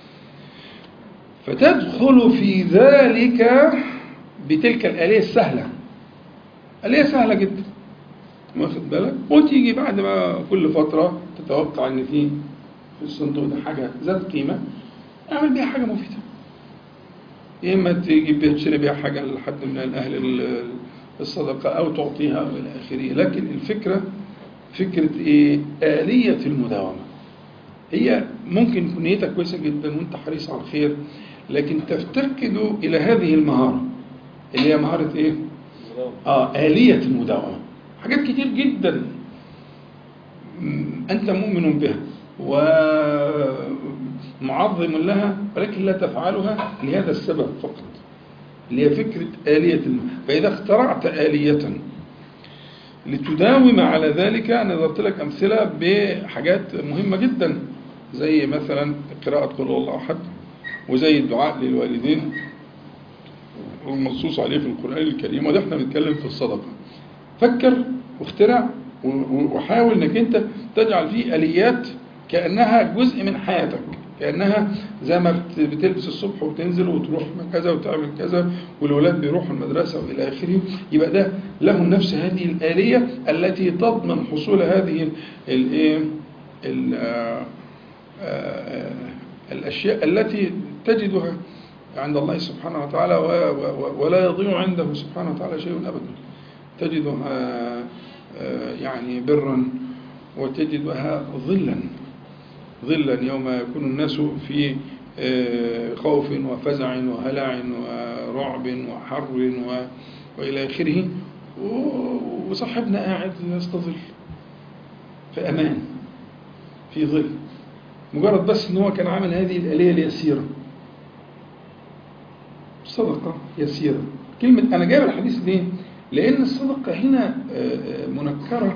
فتدخل في ذلك بتلك الآلية السهلة آلية سهلة جدا واخد بالك وتيجي بعد ما كل فترة تتوقع ان في في الصندوق ده حاجة ذات قيمة اعمل بيها حاجة مفيدة يا اما تجيب بيها تشتري بيها حاجة لحد من الأهل ال- الصدقة أو تعطيها إلى آخره لكن الفكرة فكرة إيه؟ آلية المداومة هي ممكن يكون نيتك كويسة جدا وأنت حريص على الخير لكن تفتقد إلى هذه المهارة اللي هي مهارة إيه؟ آه آلية المداومة حاجات كتير جدا م- أنت مؤمن بها ومعظم لها ولكن لا تفعلها لهذا السبب فقط اللي هي فكرة آلية الم... فإذا اخترعت آلية لتداوم على ذلك أنا ضربت لك أمثلة بحاجات مهمة جدا زي مثلا قراءة قل هو الله أحد وزي الدعاء للوالدين والمنصوص عليه في القرآن الكريم وده احنا بنتكلم في الصدقة فكر واخترع و- و- وحاول انك انت تجعل فيه آليات كأنها جزء من حياتك كأنها زي ما بت- بتلبس الصبح وتنزل وتروح كذا وتعمل كذا والولاد بيروحوا المدرسة وإلى آخره يبقى ده له نفس هذه الآلية التي تضمن حصول هذه الايه ال- آه، آه، الأشياء التي تجدها عند الله سبحانه وتعالى و- و- ولا يضيع عنده سبحانه وتعالى شيء أبدا تجدها آه، يعني برا وتجدها ظلا ظلا يوم يكون الناس في آه، خوف وفزع وهلع ورعب وحر و- وإلى آخره و- وصاحبنا قاعد يستظل في أمان في ظل مجرد بس ان هو كان عامل هذه الآلية اليسيرة صدقة يسيرة كلمة أنا جايب الحديث ليه؟ لأن الصدقة هنا آه، آه، منكرة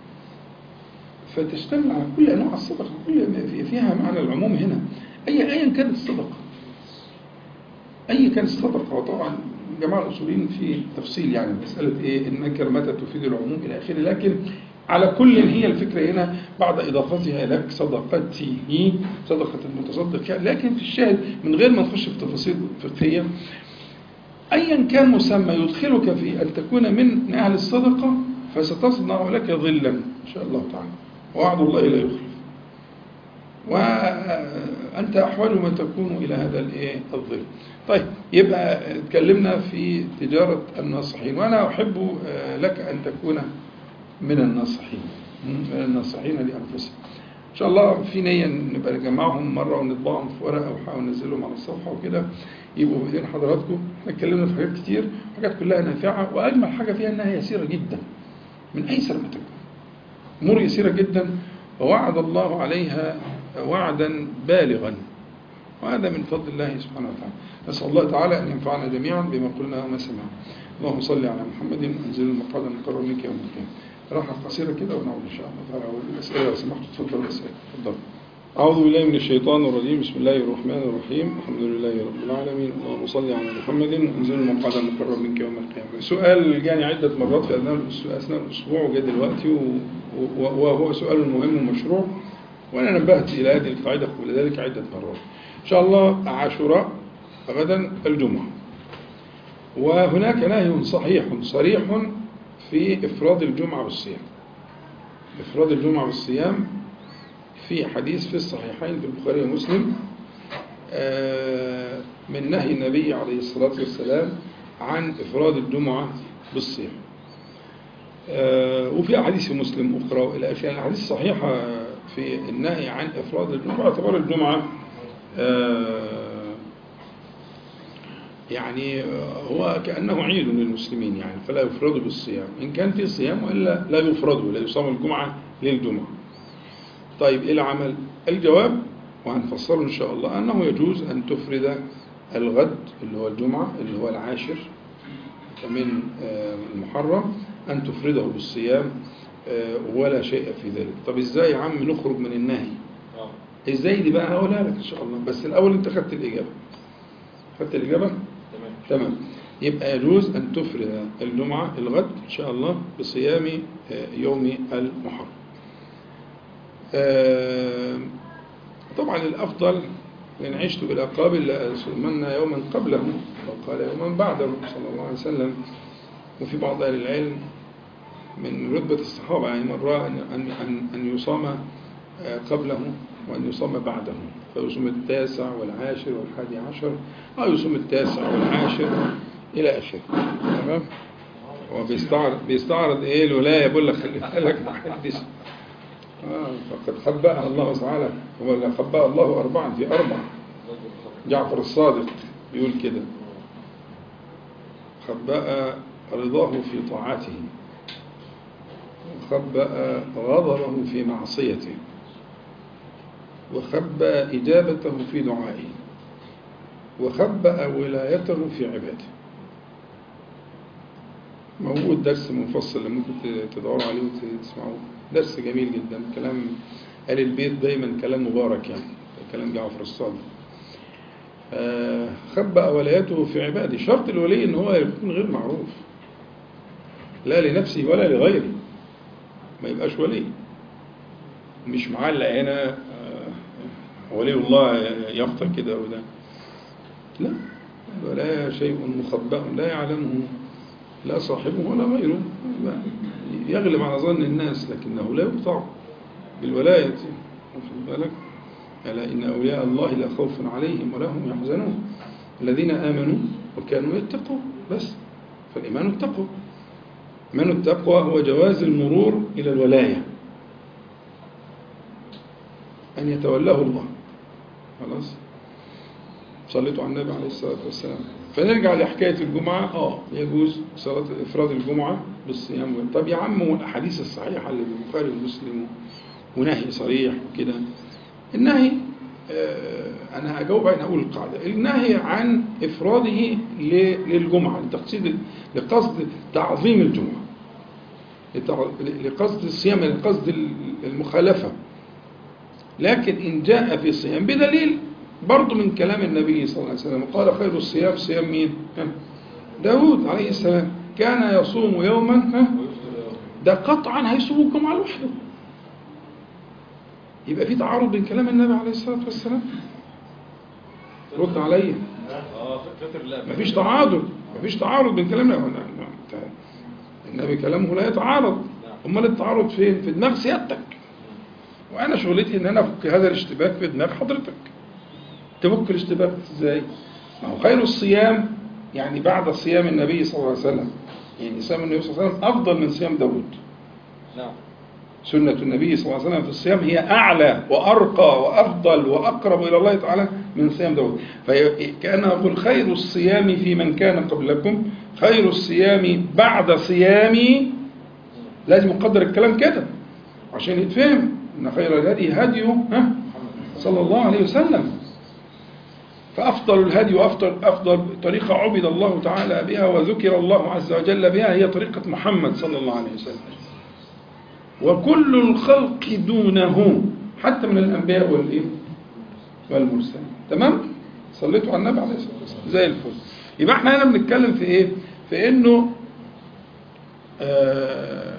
فتشتمل على كل أنواع الصدقة كل ما في- فيها معنى العموم هنا أي أيا كانت الصدقة أي كانت الصدقة وطبعا جماعة الأصوليين في تفصيل يعني مسألة إيه النكر متى تفيد العموم إلى آخره لكن على كل هي الفكرة هنا بعد إضافتها لك صدقته صدقة المتصدق يعني لكن في الشاهد من غير ما نخش في تفاصيل فقهية أيا كان مسمى يدخلك في أن تكون من أهل الصدقة فستصنع لك ظلا إن شاء الله تعالى وعد الله لا يخلف وأنت أحوال ما تكون إلى هذا الإيه الظل طيب يبقى اتكلمنا في تجارة الناصحين وأنا أحب آه، لك أن تكون من الناصحين من الناصحين لأنفسهم إن شاء الله في نية نبقى نجمعهم مرة ونطبعهم في ورقة ونحاول ننزلهم على الصفحة وكده يبقوا بإيدين حضراتكم احنا اتكلمنا في حاجات كتير حاجات كلها نافعة وأجمل حاجة فيها إنها يسيرة جدا من أيسر ما تكون أمور يسيرة جدا ووعد الله عليها وعدا بالغا وهذا من فضل الله سبحانه وتعالى نسأل الله تعالى أن ينفعنا جميعا بما قلنا وما سمعنا اللهم صل على محمد وانزل المقعد المقرر منك يوم القيامة راحة قصيرة كده ونعود إن شاء الله تعالى والأسئلة لو سمحت تفضل الأسئلة تفضل أعوذ بالله من الشيطان الرجيم بسم الله الرحمن الرحيم الحمد لله رب العالمين اللهم صل على محمد وانزل المقعد المقرر منك يوم القيامة سؤال جاني عدة مرات في أثناء الأس- أثناء الأسبوع وجاء دلوقتي و- و- وهو سؤال مهم ومشروع وأنا نبهت إلى هذه القاعدة قبل ذلك عدة مرات إن شاء الله عاشوراء غدا الجمعة وهناك نهي صحيح صريح في إفراد الجمعة بالصيام إفراد الجمعة بالصيام في حديث في الصحيحين في البخاري ومسلم آه، من نهي النبي عليه الصلاة والسلام عن إفراد الجمعة بالصيام آه، وفي أحاديث في مسلم أخرى وإلى آخره الأحاديث صحيحة في النهي عن إفراد الجمعة اعتبار الجمعة آه، يعني هو كأنه عيد للمسلمين يعني فلا يفرد بالصيام إن كان في صيام وإلا لا يفرد لا يصام الجمعة للجمعة طيب إيه العمل الجواب وهنفصله إن شاء الله أنه يجوز أن تفرد الغد اللي هو الجمعة اللي هو العاشر من آه، المحرم أن تفرده بالصيام آه، ولا شيء في ذلك طب إزاي يا عم نخرج من النهي اه إزاي دي بقى هقولها لك إن شاء الله بس الأول أنت خدت الإجابة خدت الإجابة تمام تمام يبقى يجوز أن تفرد الجمعة الغد إن شاء الله بصيام آه، يوم المحرم آه، طبعا الأفضل إن عشت إلى قابل لأصومن يوما قبله أو قال يوما بعده صلى الله عليه وسلم وفي بعض أهل العلم من رتبة الصحابة يعني من رأى أن, أن, أن, أن يصام آه، قبله وأن يصام بعده فيصوم التاسع والعاشر والحادي عشر أو يصوم التاسع والعاشر إلى آخره تمام هو بيستعرض بيستعرض إيه الولاية بيقول لك خلي بالك محدش آه فقد خبأها الله تعالى ولا خبأ الله أربعا في أربع جعفر الصادق يقول كده خبأ رضاه في طاعته وخبأ غضبه في معصيته وخبأ إجابته في دعائه وخبأ ولايته في عباده موجود درس منفصل ممكن تدوروا عليه وتسمعوه درس جميل جدا كلام آل البيت دايما كلام مبارك يعني كلام جعفر الصادق آه، خبأ ولايته في عباده شرط الولي ان هو يكون غير معروف لا لنفسه ولا لغيره ما يبقاش ولي مش معلق هنا آه، ولي الله يفطر كده وده لا الولاية شيء مخبأ لا يعلمه لا صاحبه ولا غيره لا. يغلب على ظن الناس لكنه لا يقطع بالولاية واخد بالك ألا إن أولياء الله لا خوف عليهم ولا هم يحزنون الذين آمنوا وكانوا يتقون بس فالإيمان التقوى إيمان التقوى هو جواز المرور إلى الولاية أن يتولاه الله خلاص صليتوا على النبي عليه الصلاة والسلام فنرجع لحكاية الجمعة اه يجوز صلاة إفراد الجمعة بالصيام طب يا عم والأحاديث الصحيحة اللي في البخاري ومسلم ونهي صريح وكده النهي آه، أنا هجاوب أنا أقول القاعدة النهي عن إفراده ل- للجمعة لتقصيد لقصد تعظيم الجمعة لتع- لقصد الصيام لقصد المخالفة لكن إن جاء في صيام بدليل برضه من كلام النبي صلى الله عليه وسلم قال خير الصيام صيام مين؟ ها؟ داود عليه السلام كان يصوم يوما ها؟ ده قطعا هيصوم الجمعة لوحده يبقى في تعارض بين كلام النبي عليه الصلاة والسلام رد عليا اه فاكر لا مفيش تعارض مفيش تعارض بين كلامنا لا، لا، لا. النبي كلامه لا يتعارض امال التعارض فين في دماغ سيادتك وانا شغلتي ان انا افك هذا الاشتباك في دماغ حضرتك تفك الاشتباك ازاي ما هو خير الصيام يعني بعد صيام النبي صلى الله عليه وسلم يعني صيام النبي صلى الله عليه وسلم افضل من صيام داود نعم سنة النبي صلى الله عليه وسلم في الصيام هي أعلى وأرقى وأفضل وأقرب إلى الله تعالى من صيام داود فكأنه يقول خير الصيام في من كان قبلكم خير الصيام بعد صيامي لازم يقدر الكلام كده عشان يتفهم إن خير الهدي هدي ها صلى الله عليه وسلم فأفضل الهدي وأفضل أفضل طريقة عبد الله تعالى بها وذكر الله عز وجل بها هي طريقة محمد صلى الله عليه وسلم وكل الخلق دونه حتى من الأنبياء والإيه والمرسلين تمام صليتوا على النبي عليه الصلاة والسلام زي الفل يبقى احنا هنا بنتكلم في ايه في انه آه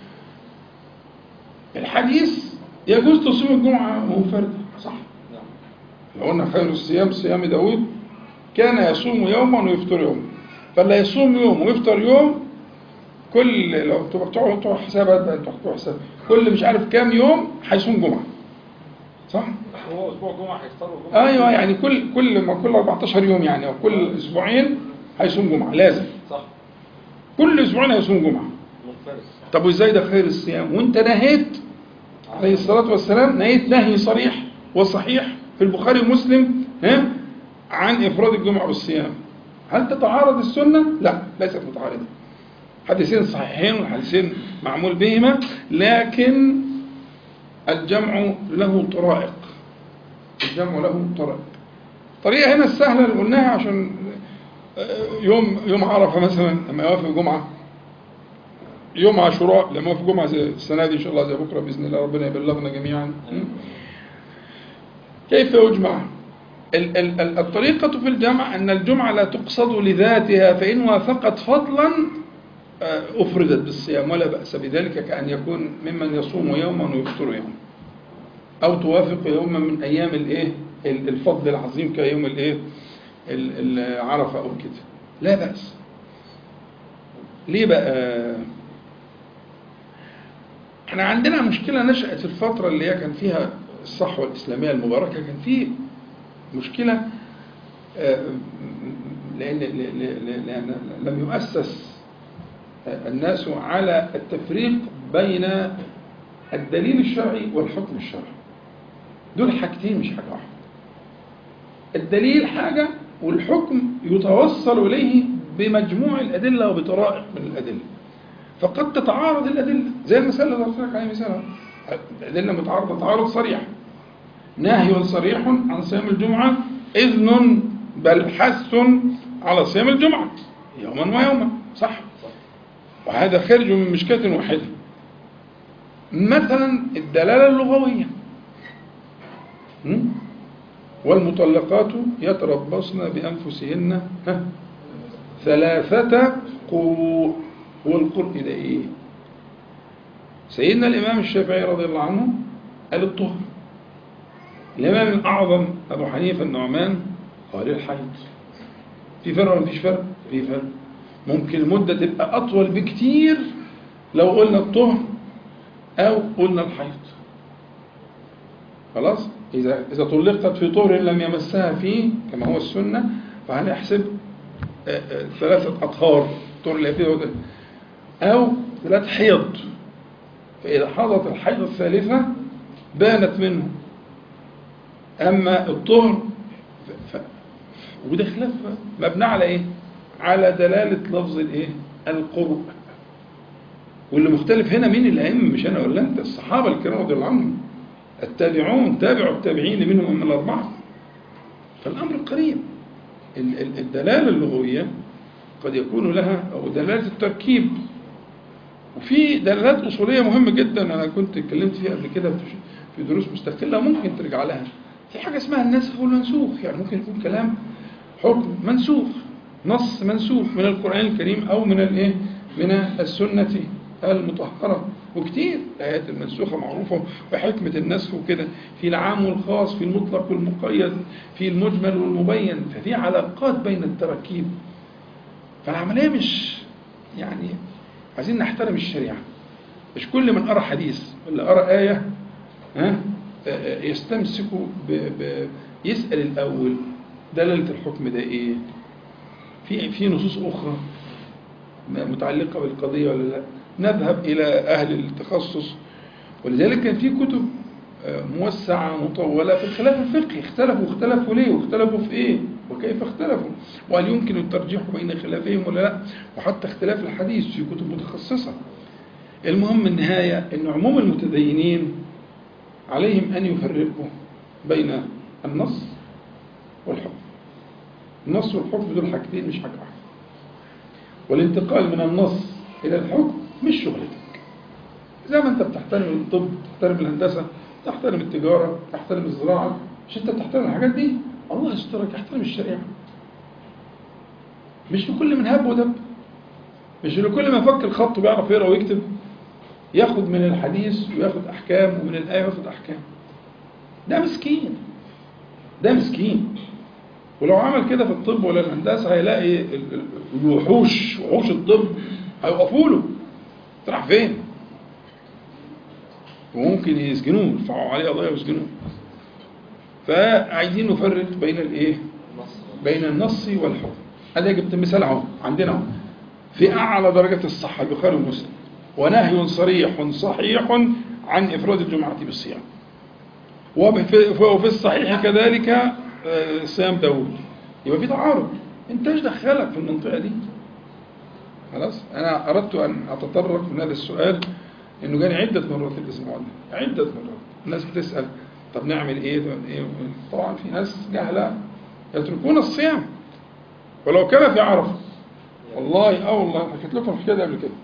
الحديث يجوز تصوم الجمعة منفردة صح نعم لو قلنا خير الصيام صيام داود كان يصوم يوما ويفطر يوما فاللي يصوم يوم ويفطر يوم كل لو انتوا بتوع بتوع حسابات بقى انتوا بتوع حساب كل مش عارف كام يوم هيصوم جمعة صح؟ هو اسبوع جمعه هيفطروا جمعه ايوه يعني كل كل ما كل 14 يوم يعني او كل اسبوعين هيصوم جمعة لازم صح كل اسبوعين هيصوم جمعة منفرد طب وازاي ده خير الصيام وانت نهيت عليه الصلاة والسلام نهيت نهي صريح وصحيح في البخاري ومسلم ها عن إفراد الجمعة بالصيام هل تتعارض السنة؟ لا ليست متعارضة حديثين صحيحين والحديثين معمول بهما لكن الجمع له طرائق الجمع له طرائق الطريقة هنا السهلة اللي قلناها عشان آه، يوم يوم عرفة مثلا لما يوافق جمعة يوم عاشوراء لما في جمعة زي السنة دي إن شاء الله زي بكرة بإذن الله ربنا يبلغنا جميعا م? كيف يجمع ال- ال- ال- الطريقة في الجمع أن الجمعة لا تقصد لذاتها فإن وافقت فضلا آه، أفردت بالصيام ولا بأس بذلك كأن يكون ممن يصوم يوما ويفطر يوما أو توافق يوما من أيام الإيه ال- الفضل العظيم كيوم الإيه ال- العرفة أو كده لا بأس ليه بقى احنا عندنا مشكلة نشأت في الفترة اللي هي كان فيها الصحوة الإسلامية المباركة كان في مشكلة آه، لأن لأن- لأن لم يؤسس الناس على التفريق بين الدليل الشرعي والحكم الشرعي دول حاجتين مش حاجة واحدة الدليل حاجة والحكم يتوصل إليه بمجموع الأدلة وبطرائق من الأدلة فقد تتعارض الأدلة زي المثال اللي ضربت لك عليه مثال الأدلة متعارضة تعارض صريح نهي صريح عن صيام الجمعة إذن بل حث على صيام الجمعة يوما ويوما صح وهذا خارج من مشكاة واحدة مثلا الدلالة اللغوية م? والمطلقات يتربصن بأنفسهن ها ثلاثة قروء والقرء ده إيه سيدنا الإمام الشافعي رضي الله عنه قال الطهر الإمام الأعظم أبو حنيفة النعمان قال الحيض في فرق ولا مفيش فرق؟ في فرق ممكن المدة تبقى أطول بكتير لو قلنا الطهر أو قلنا الحيض خلاص إذا إذا طلقت في طهر لم يمسها فيه كما هو السنة فهنحسب آه، آه، ثلاثة أطهار الطهر اللي فيه ده. أو ثلاث حيض فإذا حضت الحيض الثالثة بانت منه أما الطهر ف- ف- وده خلاف مبني على ايه على دلالة لفظ الايه القرء واللي مختلف هنا مين الأئمة مش أنا ولا أنت الصحابة الكرام رضي الله عنهم التابعون تابعوا التابعين منهم من الأربعة فالأمر قريب ال- ال- الدلالة اللغوية قد يكون لها أو دلالة التركيب وفي دلالات أصولية مهمة جدا أنا كنت اتكلمت فيها قبل كده في- في دروس مستقلة ممكن ترجع لها في حاجة اسمها النسخ والمنسوخ يعني ممكن يكون كلام حكم منسوخ نص منسوخ من القرآن الكريم أو من الإيه من السنة المطهرة وكتير الآيات المنسوخة معروفة وحكمة النسخ وكده في العام والخاص في المطلق والمقيد في المجمل والمبين ففي علاقات بين التراكيب فالعملية مش يعني عايزين نحترم الشريعة مش كل من أرى حديث ولا أرى آية ها يستمسك ب... ب... يسأل الأول دلالة الحكم ده إيه في في نصوص أخرى متعلقة بالقضية ولا لا نذهب إلى أهل التخصص ولذلك كان في كتب آه، موسعة مطولة في الخلاف الفقهي اختلفوا اختلفوا ليه واختلفوا في ايه وكيف اختلفوا وهل يمكن الترجيح بين خلافهم ولا لا وحتى اختلاف الحديث في كتب متخصصة المهم النهاية ان عموم المتدينين عليهم ان يفرقوا بين النص والحكم النص والحكم دول حاجتين مش حاجة واحدة والانتقال من النص إلى الحكم مش شغلتك زي ما أنت بتحترم الطب تحترم الهندسة تحترم التجارة تحترم الزراعة مش أنت بتحترم الحاجات دي الله يسترك يحترم الشريعة مش لكل من هب ودب مش لكل ما فك الخط وبيعرف يقرا ويكتب ياخد من الحديث وياخد أحكام ومن الآية وياخد أحكام ده مسكين ده مسكين ولو عمل كده في الطب ولا الهندسه هيلاقي ال- ال- الوحوش وحوش الطب هيوقفوا له راح فين؟ وممكن يسجنوه يرفعوا عليه قضيه ويسجنوه فعايزين نفرق بين الايه؟ بين النص والحكم انا جبت مثال اهو عندنا اهو في اعلى درجه الصحه البخاري ومسلم ونهي صريح صحيح عن افراد الجمعه بالصيام وفي وفي الصحيح كذلك آه، صيام داوود يبقى في تعارض انت ايش دخلك في المنطقه دي خلاص انا اردت ان اتطرق من هذا السؤال انه جاني عده مرات الاسبوع ده عده مرات الناس بتسال طب نعمل ايه طب ايه طبعا في ناس جهله يتركون الصيام ولو كان في عرفه والله اه والله حكيت لكم الحكايه دي قبل كده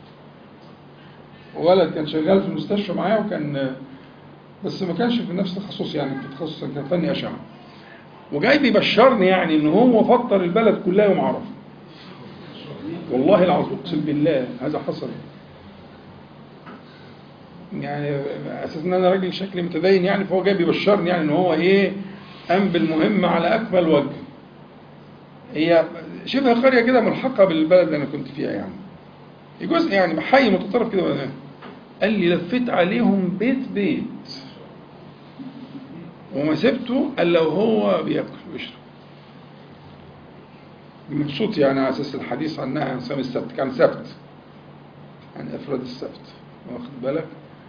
ولد كان شغال في المستشفى معايا وكان بس ما كانش في نفس تخصصي يعني في تخصص كان فني اشعه وجاي بيبشرني يعني ان هو فطر البلد كلها يوم عرفه والله العظيم اقسم بالله هذا حصل يعني اساس ان انا راجل شكلي متدين يعني فهو جاي بيبشرني يعني ان هو ايه قام بالمهمه على اكمل وجه هي شبه قريه كده ملحقه بالبلد اللي انا كنت فيها يعني جزء يعني حي متطرف كده ولا- قال لي لفيت عليهم بيت بيت وما سبته الا وهو بياكل ويشرب مبسوط يعني على اساس الحديث عنها عن صيام السبت كان سبت عن افراد السبت واخد بالك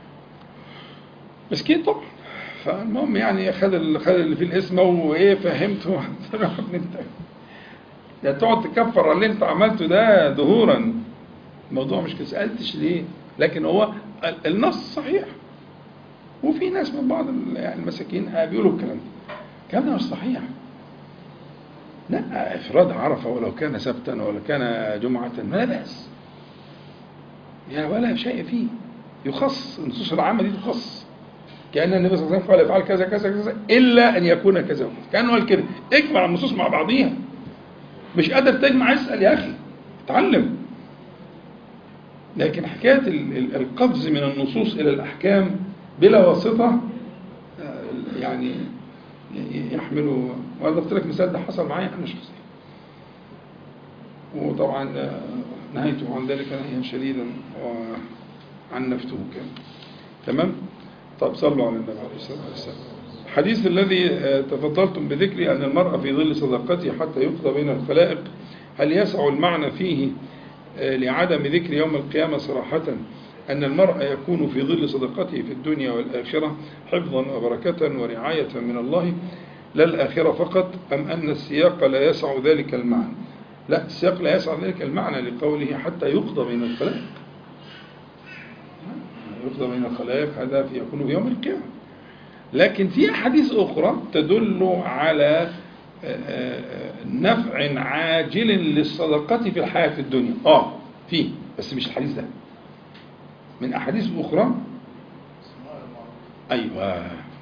مسكين طبعا فالمهم يعني خد ال- خد اللي فيه الاسم وايه فهمته قلت له يا ابني انت ده تقعد تكفر على اللي انت عملته ده ظهورا الموضوع مش كده سالتش ليه لكن هو ال- النص صحيح وفي ناس من بعض ال- يعني المساكين آه بيقولوا الكلام ده الكلام ده مش صحيح لا افراد عرفه ولو كان سبتا ولو كان جمعه ما لا باس يعني ولا شيء فيه يخص النصوص العامه دي تخص كان النبي صلى الله عليه وسلم قال افعل كذا كذا كذا الا ان يكون كذا وكذا كانه قال كده اجمع النصوص مع بعضيها مش قادر تجمع اسال يا اخي اتعلم لكن حكايه ال- ال- القفز من النصوص الى الاحكام بلا واسطه آه، يعني ي- يحمل وانا ضربت لك مثال ده حصل معايا انا شخصيا وطبعا آه، نهيته عن ذلك نهيا شديدا وعنفته كان تمام طب صلوا على النبي عليه الصلاه والسلام الحديث الذي آه، تفضلتم بذكره ان المرء في ظل صداقته حتى يقضى بين الخلائق هل يسع المعنى فيه آه، لعدم ذكر يوم القيامه صراحه أن المرء يكون في ظل صدقته في الدنيا والآخرة حفظا وبركة ورعاية من الله لا الآخرة فقط أم أن السياق لا يسع ذلك المعنى لا السياق لا يسع ذلك المعنى لقوله حتى يقضى بين الخلائق يقضى بين الخلائق هذا في يكون في يوم القيامة لكن في أحاديث أخرى تدل على آه، آه، نفع عاجل للصدقة في الحياة الدنيا آه في بس مش الحديث ده من أحاديث أخرى أيوة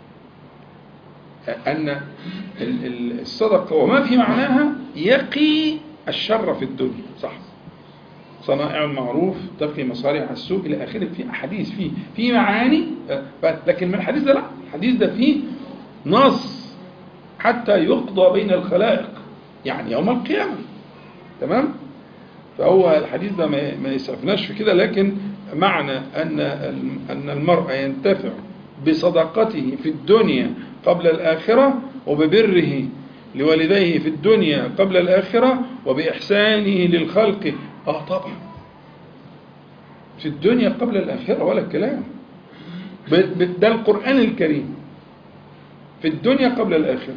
أن ال- ال- الصدقة وما في معناها يقي الشر في الدنيا صح صنائع المعروف تقي مصارع السوء إلى آخره في أحاديث فيه في معاني آه، لكن من الحديث ده لا الحديث ده فيه نص حتى يقضى بين الخلائق يعني يوم القيامة تمام فهو الحديث ده ما ما يسعفناش في كده لكن معنى أن أن المرء ينتفع بصدقته في الدنيا قبل الآخرة وببره لوالديه في الدنيا قبل الآخرة وبإحسانه للخلق آه طبعا في الدنيا قبل الآخرة ولا الكلام ب- ب- ده القرآن الكريم في الدنيا قبل الآخرة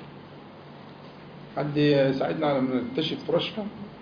حد يساعدنا على ما نكتشف رشفة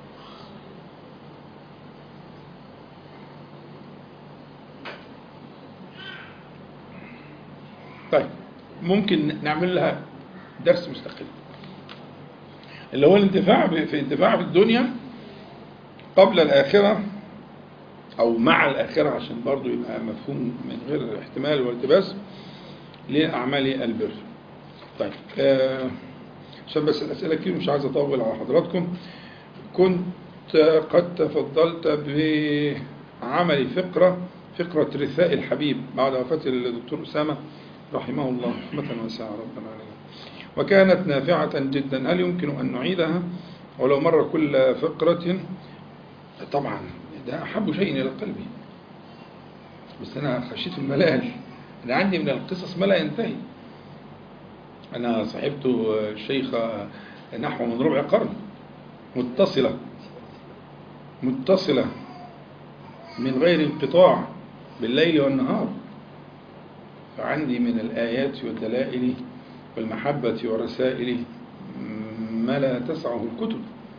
طيب ممكن نعمل لها درس مستقل اللي هو الانتفاع ب- في انتفاع في الدنيا قبل الآخرة أو مع الآخرة عشان برضو يبقى مفهوم من غير احتمال والتباس لأعمال البر طيب آه، عشان بس الأسئلة كتير مش عايز أطول على حضراتكم كنت قد تفضلت بعمل فقرة فقرة رثاء الحبيب بعد وفاة الدكتور أسامة رحمه الله رحمة واسعة ربنا عليه وكانت نافعة جدا هل يمكن أن نعيدها ولو مر كل فقرة طبعا ده أحب شيء إلى قلبي بس أنا خشيت الملال أنا عندي من القصص ما لا ينتهي أنا صاحبت الشيخ نحو من ربع قرن متصلة متصلة من غير انقطاع بالليل والنهار فعندي من الآيات والدلائل والمحبة والرسائل ما لا تسعه الكتب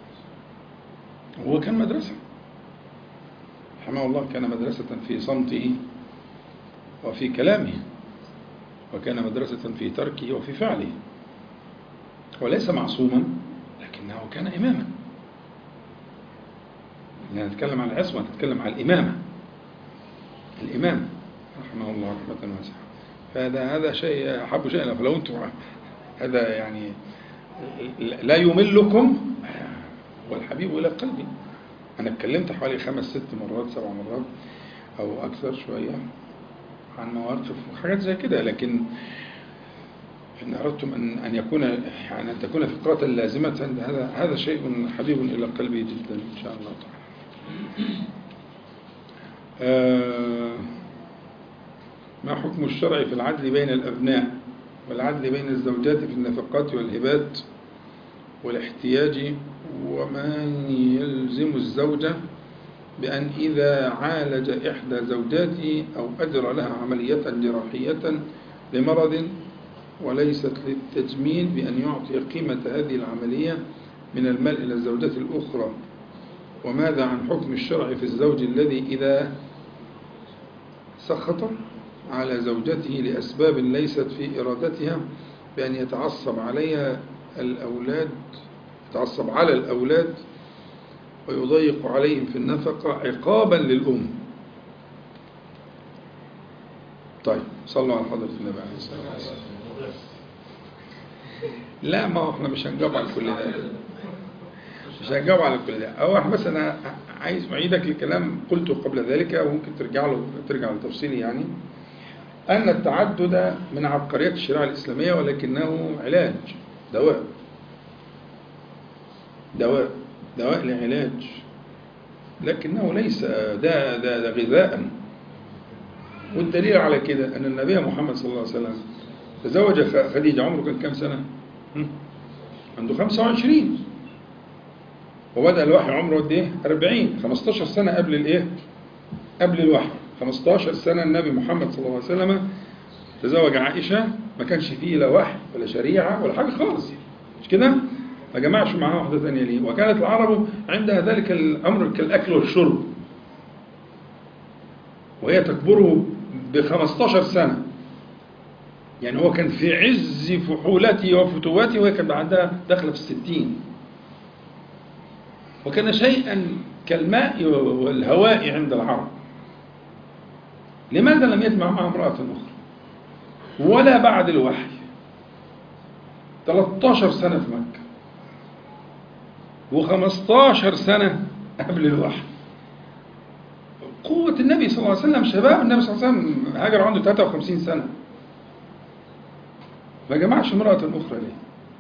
هو كان مدرسة رحمه الله كان مدرسة في صمته وفي كلامه وكان مدرسة في تركه وفي فعله وليس معصوما لكنه كان إماما لا نتكلم عن العصمة نتكلم عن الإمامة الإمام رحمه الله رحمة واسعة فهذا هذا شيء أحب شيء فلو أنتم هذا يعني لا يملكم والحبيب إلى قلبي أنا اتكلمت حوالي خمس ست مرات سبع مرات أو أكثر شوية عن مواقف وحاجات زي كده لكن إن أردتم أن أن يكون يعني أن تكون فقرة لازمة عند هذا هذا شيء حبيب إلى قلبي جدا إن شاء الله تعالى. آه ما حكم الشرع في العدل بين الأبناء والعدل بين الزوجات في النفقات والهبات والاحتياج ومن يلزم الزوجة بأن إذا عالج إحدى زوجاته أو أجرى لها عملية جراحية لمرض وليست للتجميل بأن يعطي قيمة هذه العملية من المال إلى الزوجات الأخرى وماذا عن حكم الشرع في الزوج الذي إذا سخط على زوجته لأسباب ليست في إرادتها بأن يتعصب عليها الأولاد يتعصب على الأولاد ويضيق عليهم في النفقة عقابا للأم طيب صلوا على حضرة النبي عليه الصلاة والسلام لا ما هو احنا مش هنجاوب على كل ده مش هنجاوب على كل ده هو احنا بس انا عايز اعيدك الكلام قلته قبل ذلك وممكن ترجع له ترجع لتفصيلي يعني ان التعدد من عبقريات الشريعه الاسلاميه ولكنه علاج دواء دواء دواء لعلاج لكنه ليس ده ده, ده غذاء والدليل على كده أن النبي محمد صلى الله عليه وسلم تزوج خديجة عمره كان كام سنة؟ هم؟ عنده 25 وبدأ الوحي عمره قد إيه؟ 40 15 سنة قبل الإيه؟ قبل الوحي 15 سنة النبي محمد صلى الله عليه وسلم تزوج عائشة ما كانش فيه لا وحي ولا شريعة ولا حاجة خالص مش كده؟ ما جمعش معاه واحدة ثانية ليه وكانت العرب عندها ذلك الأمر كالأكل والشرب وهي تكبره ب 15 سنة يعني هو كان في عز فحولته وفتواته وهي كانت عندها داخلة في الستين وكان شيئا كالماء والهواء عند العرب لماذا لم يجمع مع امرأة أخرى ولا بعد الوحي 13 سنة في مكة و15 سنة قبل الوحي قوة النبي صلى الله عليه وسلم شباب النبي صلى الله عليه وسلم هاجر عنده 53 سنة ما جمعش امرأة أخرى ليه؟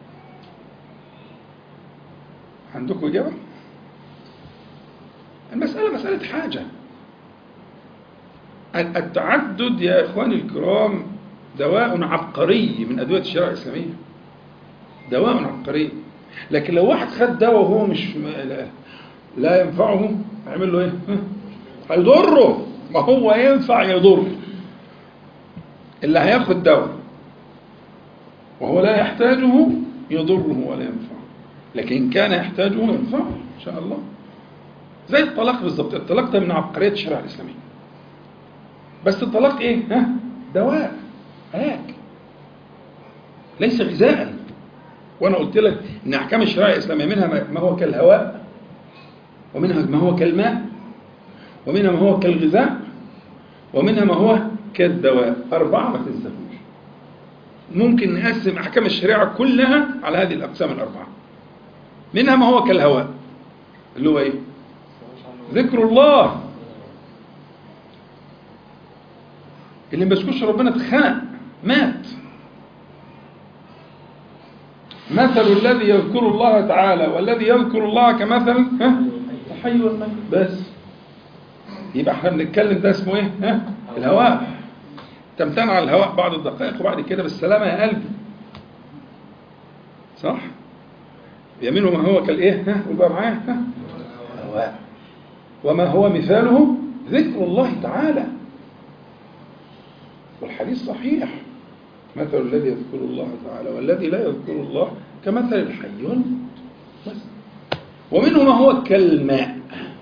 عندكم إجابة؟ المسألة مسألة حاجة التعدد يا إخواني الكرام دواء عبقري من أدوية الشريعة الإسلامية دواء عبقري لكن لو واحد خد دواء وهو مش لا, لا ينفعه هيعمل له ايه؟ هيضره ما هو ينفع يضر اللي هياخد دواء وهو لا يحتاجه يضره ولا ينفعه لكن كان يحتاجه ينفعه ان شاء الله زي الطلاق بالظبط الطلاق ده من عبقرية الشريعة الإسلامية بس الطلاق ايه ها دواء علاج ليس غذاء وانا قلت لك ان احكام الشريعه الاسلاميه منها ما هو كالهواء ومنها ما هو كالماء ومنها ما هو كالغذاء ومنها ما هو كالدواء اربعه ما تنساهوش ممكن نقسم احكام الشريعه كلها على هذه الاقسام الاربعه منها ما هو كالهواء اللي هو ايه ذكر الله اللي ما بيذكرش ربنا اتخنق مات مثل الذي يذكر الله تعالى والذي يذكر الله كمثل ها الحي والميت بس يبقى احنا بنتكلم ده اسمه ايه ها الهواء تمتنع الهواء بعض الدقائق وبعد كده بالسلامة يا قلبي صح يمينه ما هو كالايه ها قول بقى معايا ها هواء وما هو مثاله ذكر الله تعالى والحديث صحيح مثل الذي يذكر الله تعالى والذي لا يذكر الله كمثل الحي والميت بس ومنه ما هو كالماء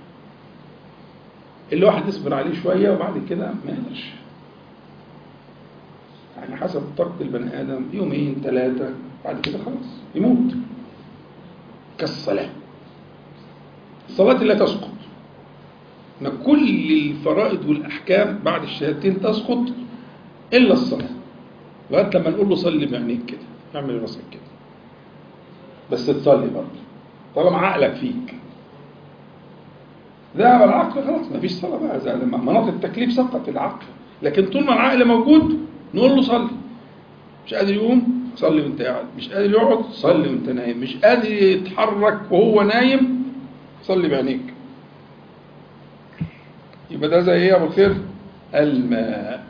اللي واحد يصبر عليه شوية وبعد كده ما يقدرش يعني حسب طاقة البني آدم يومين ثلاثة بعد كده خلاص يموت كالصلاة الصلاة لا تسقط ما كل الفرائض والأحكام بعد الشهادتين تسقط إلا الصلاة لغاية لما نقول له صلي بعينيك كده اعمل راسك كده بس تصلي برضه طالما عقلك فيك ذهب العقل خلاص مفيش صلاة بقى زي لما مناط التكليف سقط العقل لكن طول ما العقل موجود نقول له صلي مش قادر يقوم صلي وانت قاعد مش قادر يقعد صلي وانت نايم مش قادر يتحرك وهو نايم صلي بعينيك يبقى ده زي ايه يا ابو خير الماء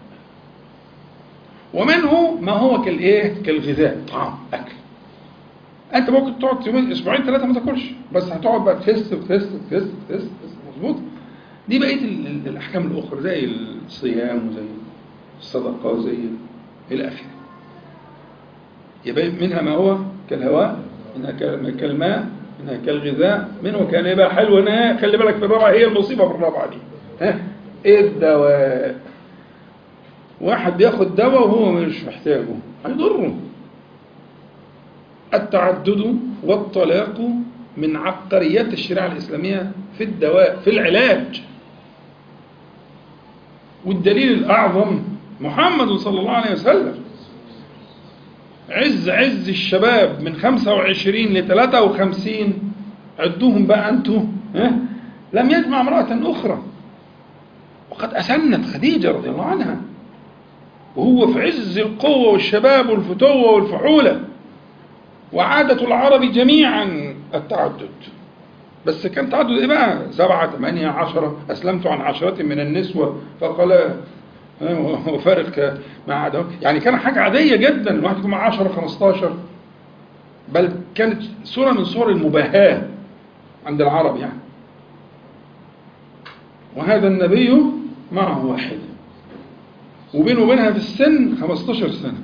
ومنه ما هو كالايه كالغذاء طعام اكل انت ممكن تقعد يومين اسبوعين ثلاثه ما تاكلش بس هتقعد بقى تخس وتخس وتخس وتخس مظبوط دي بقيه ال- ال- الاحكام الاخرى زي الصيام وزي الصدقه وزي الى اخره يبقى منها ما هو كالهواء منها كال- كالماء منها كالغذاء منه كان يبقى حلو انا خلي بالك في الرابعه هي المصيبه في الرابعه دي ها الدواء واحد بياخد دواء وهو مش محتاجه هيضره التعدد والطلاق من عبقريات الشريعة الإسلامية في الدواء في العلاج والدليل الأعظم محمد صلى الله عليه وسلم عز عز الشباب من 25 ل 53 عدوهم بقى أنتوا ها لم يجمع امرأة أخرى وقد أسنت خديجة رضي الله عنها وهو في عز القوة والشباب والفتوة والفحولة وعادة العرب جميعا التعدد بس كان تعدد ايه بقى سبعة ثمانية عشرة أسلمت عن عشرة من النسوة فقال وفارق مع عدو يعني كان حاجة عادية جدا الواحد يكون مع 10 15 بل كانت صورة من صور المباهاة عند العرب يعني وهذا النبي معه واحد وبينه وبينها في السن 15 سنة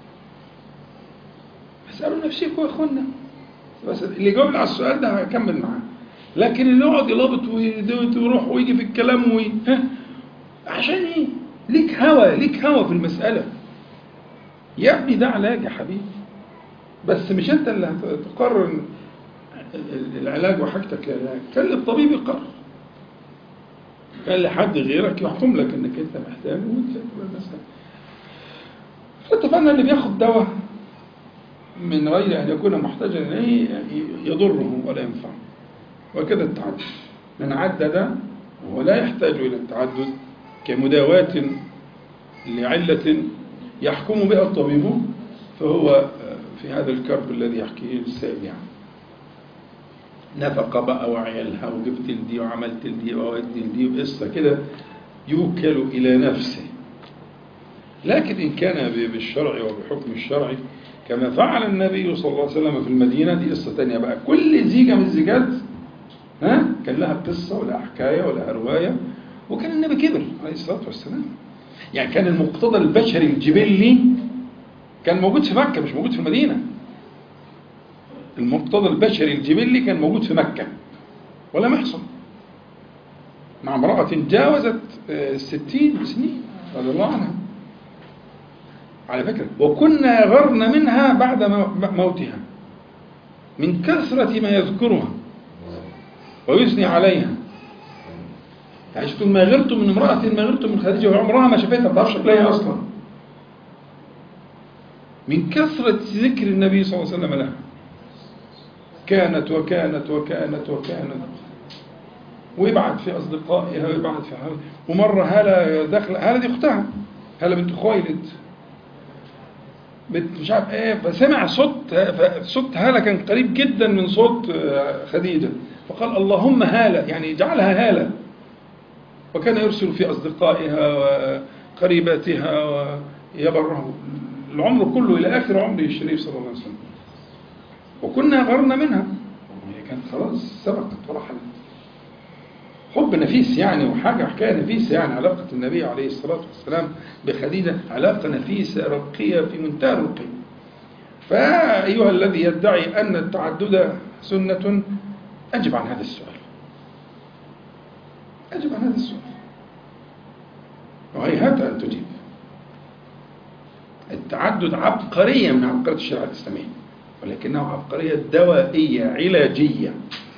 اسألوا نفسكم يا اخوانا بس اللي يجاوب على السؤال ده هكمل معاه لكن اللي يقعد يلابط ويدوت ويروح ويجي في الكلام وي... ها عشان ايه؟ ليك هوى ليك هوى في المسألة يا ابني ده علاج يا حبيبي بس مش انت اللي هتقرر العلاج وحاجتك العلاج خلي الطبيب يقرر خلي حد غيرك يحكم لك انك انت محتاج وانت تبقى المسألة فاتفقنا اللي بياخد دواء من غير ان يكون محتاجا اليه يضره ولا ينفعه وكذا التعدد من عدد وهو لا يحتاج الى التعدد كمداواة لعلة يحكم بها الطبيب فهو في هذا الكرب الذي يحكيه السائل يعني نفقة بقى وعيالها وجبت لدي وعملت لدي وودي لدي وقصة كده يوكل إلى نفسه لكن إن كان بالشرع وبحكم الشرع كما فعل النبي صلى الله عليه وسلم في المدينة دي قصة تانية بقى كل زيجة من الزيجات ها كان لها قصة ولا حكاية ولا رواية وكان النبي كبر عليه الصلاة والسلام يعني كان المقتضى البشري الجبلي كان موجود في مكة مش موجود في المدينة المقتضى البشري الجبلي كان موجود في مكة ولم يحصل مع امرأة جاوزت الستين سنين رضي الله عنها على فكرة وكنا غرن منها بعد موتها من كثرة ما يذكرها ويثني عليها يعني تقول ما غرت من امرأة ما غرت من خديجة وعمرها ما شافتها ما تعرفش شكلها أصلا من كثرة ذكر النبي صلى الله عليه وسلم لها كانت وكانت وكانت وكانت ويبعت في أصدقائها ويبعت في حالها ومرة هالة دخل هالة دي أختها هالة بنت خويلد بنت مش عارف ايه فسمع صوت صوت هالة كان قريب جدا من صوت خديجة فقال اللهم هالة يعني جعلها هالة وكان يرسل في أصدقائها وقريباتها ويبره العمر كله إلى آخر عمره الشريف صلى الله عليه وسلم وكنا غرنا منها هي كانت خلاص سبقت ورحلت حب نفيس يعني وحاجة حكاية نفيسة يعني علاقة النبي عليه الصلاة والسلام بخديجة علاقة نفيسة رقية في منتهى الرقي فأيها الذي يدعي أن التعدد سنة أجب عن هذا السؤال أجب عن هذا السؤال وهيهات أن تجيب التعدد عبقرية من عبقرية الشريعة الإسلامية ولكنه عبقرية دوائية علاجية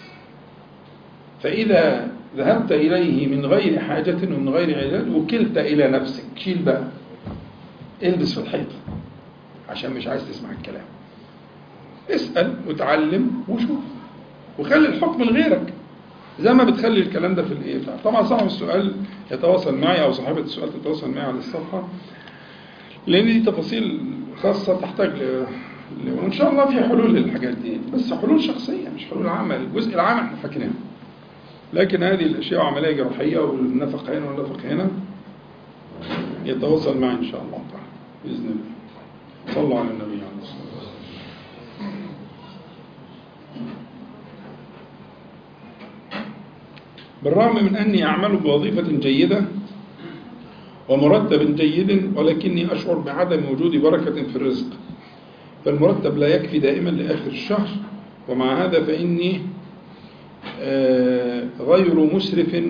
فإذا ذهبت إليه من غير حاجة ومن غير علاج وكلت إلى نفسك شيل بقى البس في الحيط عشان مش عايز تسمع الكلام اسأل وتعلم وشوف وخلي الحكم لغيرك زي ما بتخلي الكلام ده في الايه طبعا صاحب السؤال يتواصل معي او صاحبة السؤال تتواصل معي على الصفحة لان دي تفاصيل خاصة تحتاج ل... وان شاء الله في حلول للحاجات دي بس حلول شخصية مش حلول عامة الجزء العام احنا فاكرينه لكن هذه الاشياء عملية جراحية والنفق هنا والنفق هنا يتواصل معي ان شاء الله تعالى باذن الله صلوا على النبي عليه الصلاه والسلام بالرغم من أني أعمل بوظيفة جيدة ومرتب جيد ولكني أشعر بعدم وجود بركة في الرزق فالمرتب لا يكفي دائما لآخر الشهر ومع هذا فإني غير مسرف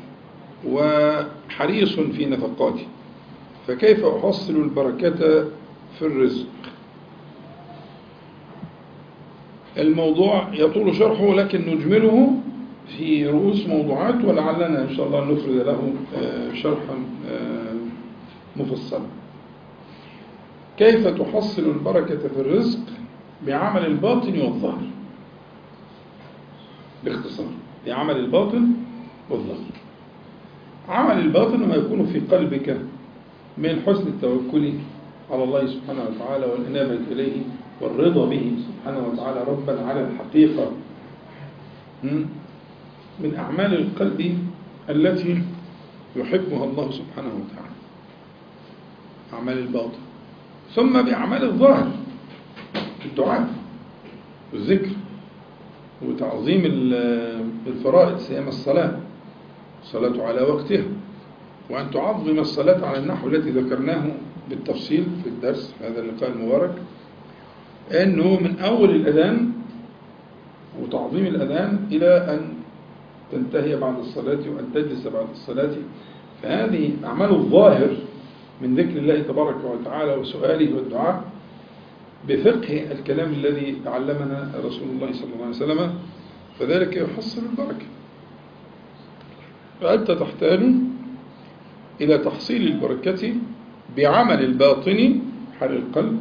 وحريص في نفقاتي فكيف أحصل البركة في الرزق الموضوع يطول شرحه لكن نجمله في رؤوس موضوعات ولعلنا إن شاء الله نفرد له شرحا مفصلا كيف تحصل البركة في الرزق بعمل الباطن والظاهر باختصار بعمل الباطن والظاهر عمل الباطن ما يكون في قلبك من حسن التوكل على الله سبحانه وتعالى والإنابة إليه والرضا به سبحانه وتعالى ربا على الحقيقة من أعمال القلب التي يحبها الله سبحانه وتعالى أعمال الباطن ثم بأعمال الظاهر الدعاء والذكر وتعظيم الفرائض سيما الصلاة الصلاة على وقتها وأن تعظم الصلاة على النحو التي ذكرناه بالتفصيل في الدرس في هذا اللقاء المبارك أنه من أول الأذان وتعظيم الأذان إلى أن تنتهي بعد الصلاة وأن تجلس بعد الصلاة فهذه أعمال الظاهر من ذكر الله تبارك وتعالى وسؤاله والدعاء بفقه الكلام الذي علمنا رسول الله صلى الله عليه وسلم فذلك يحصل البركة فأنت تحتاج إلى تحصيل البركة بعمل الباطن حال القلب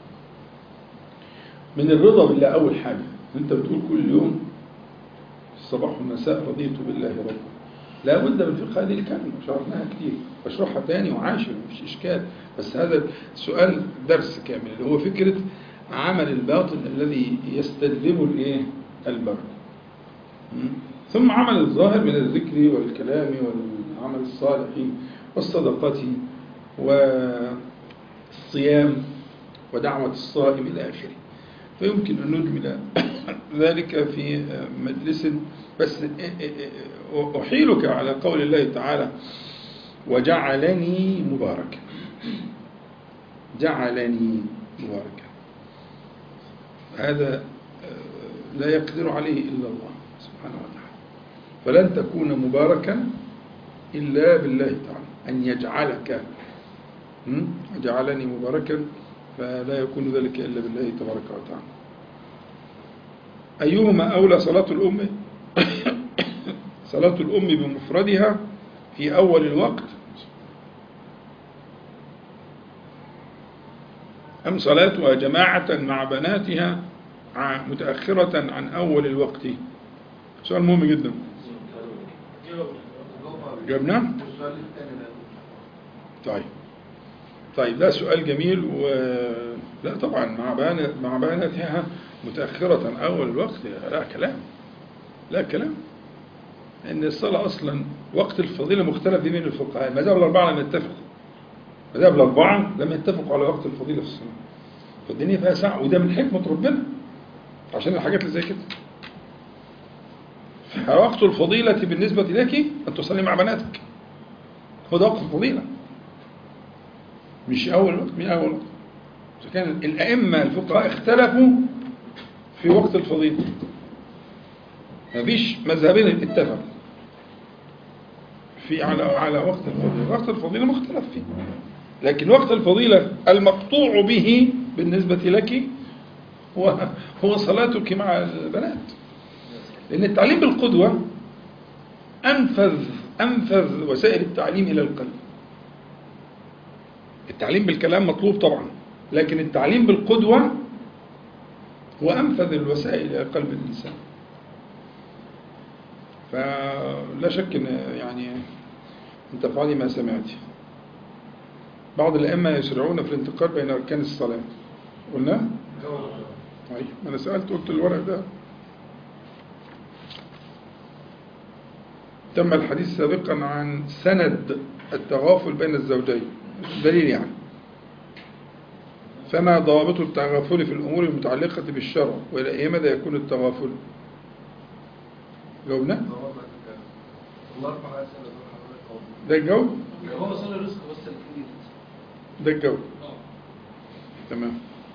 من الرضا بالله أول حاجة أنت بتقول كل يوم الصباح والمساء رضيت بالله ربا لا بد من فقه هذه الكلمة شرحناها كتير بشرحها تاني وعاشر مفيش إشكال بس هذا سؤال درس كامل اللي هو فكرة عمل الباطن الذي يستجلب الايه البركة م? ثم عمل الظاهر من الذكر والكلام والعمل الصالح والصدقة والصيام ودعوة الصائم إلى آخره فيمكن أن نجمل ذلك في مجلس بس أحيلك على قول الله تعالى وجعلني مباركا جعلني مباركا هذا لا يقدر عليه إلا الله سبحانه وتعالى فلن تكون مباركا إلا بالله تعالى أن يجعلك جعلني مباركا فلا يكون ذلك إلا بالله تبارك وتعالى أيهما أولى صلاة الأم صلاة الأم بمفردها في أول الوقت أم صلاتها جماعة مع بناتها متأخرة عن أول الوقت سؤال مهم جدا جبناه طيب طيب ده سؤال جميل و لا طبعا مع بنات مع بناتها متأخرة أول الوقت لا كلام لا كلام إن الصلاة أصلا وقت الفضيلة مختلف بين الفقهاء المذاهب الأربعة لم يتفقوا المذاهب الأربعة لم يتفقوا على وقت الفضيلة في الصلاة فالدنيا فيها ساعة وده من حكمة ربنا عشان الحاجات اللي زي كده فوقت الفضيلة بالنسبة لك أن تصلي مع بناتك هو ده وقت الفضيلة مش أول وقت من أول وقت فكان الأئمة الفقهاء اختلفوا في وقت الفضيلة مفيش مذهبين اتفقوا في على على وقت الفضيلة وقت الفضيلة مختلف فيه لكن وقت الفضيلة المقطوع به بالنسبة لك هو هو صلاتك مع البنات لأن التعليم بالقدوة أنفذ أنفذ وسائل التعليم إلى القلب التعليم بالكلام مطلوب طبعا لكن التعليم بالقدوة هو أنفذ الوسائل إلى قلب الإنسان فلا شك أن يعني أن تفعلي ما سمعت بعض الأئمة يسرعون في الانتقال بين أركان الصلاة قلنا؟ طيب أنا سألت قلت الورق ده تم الحديث سابقا عن سند التغافل بين الزوجين دليل يعني فما ضوابط التغافل في الأمور المتعلقة بالشرع وإلى أي مدى يكون التغافل جاوبنا ده الجواب هو صلى الرزق بس الكبير ده الجواب تمام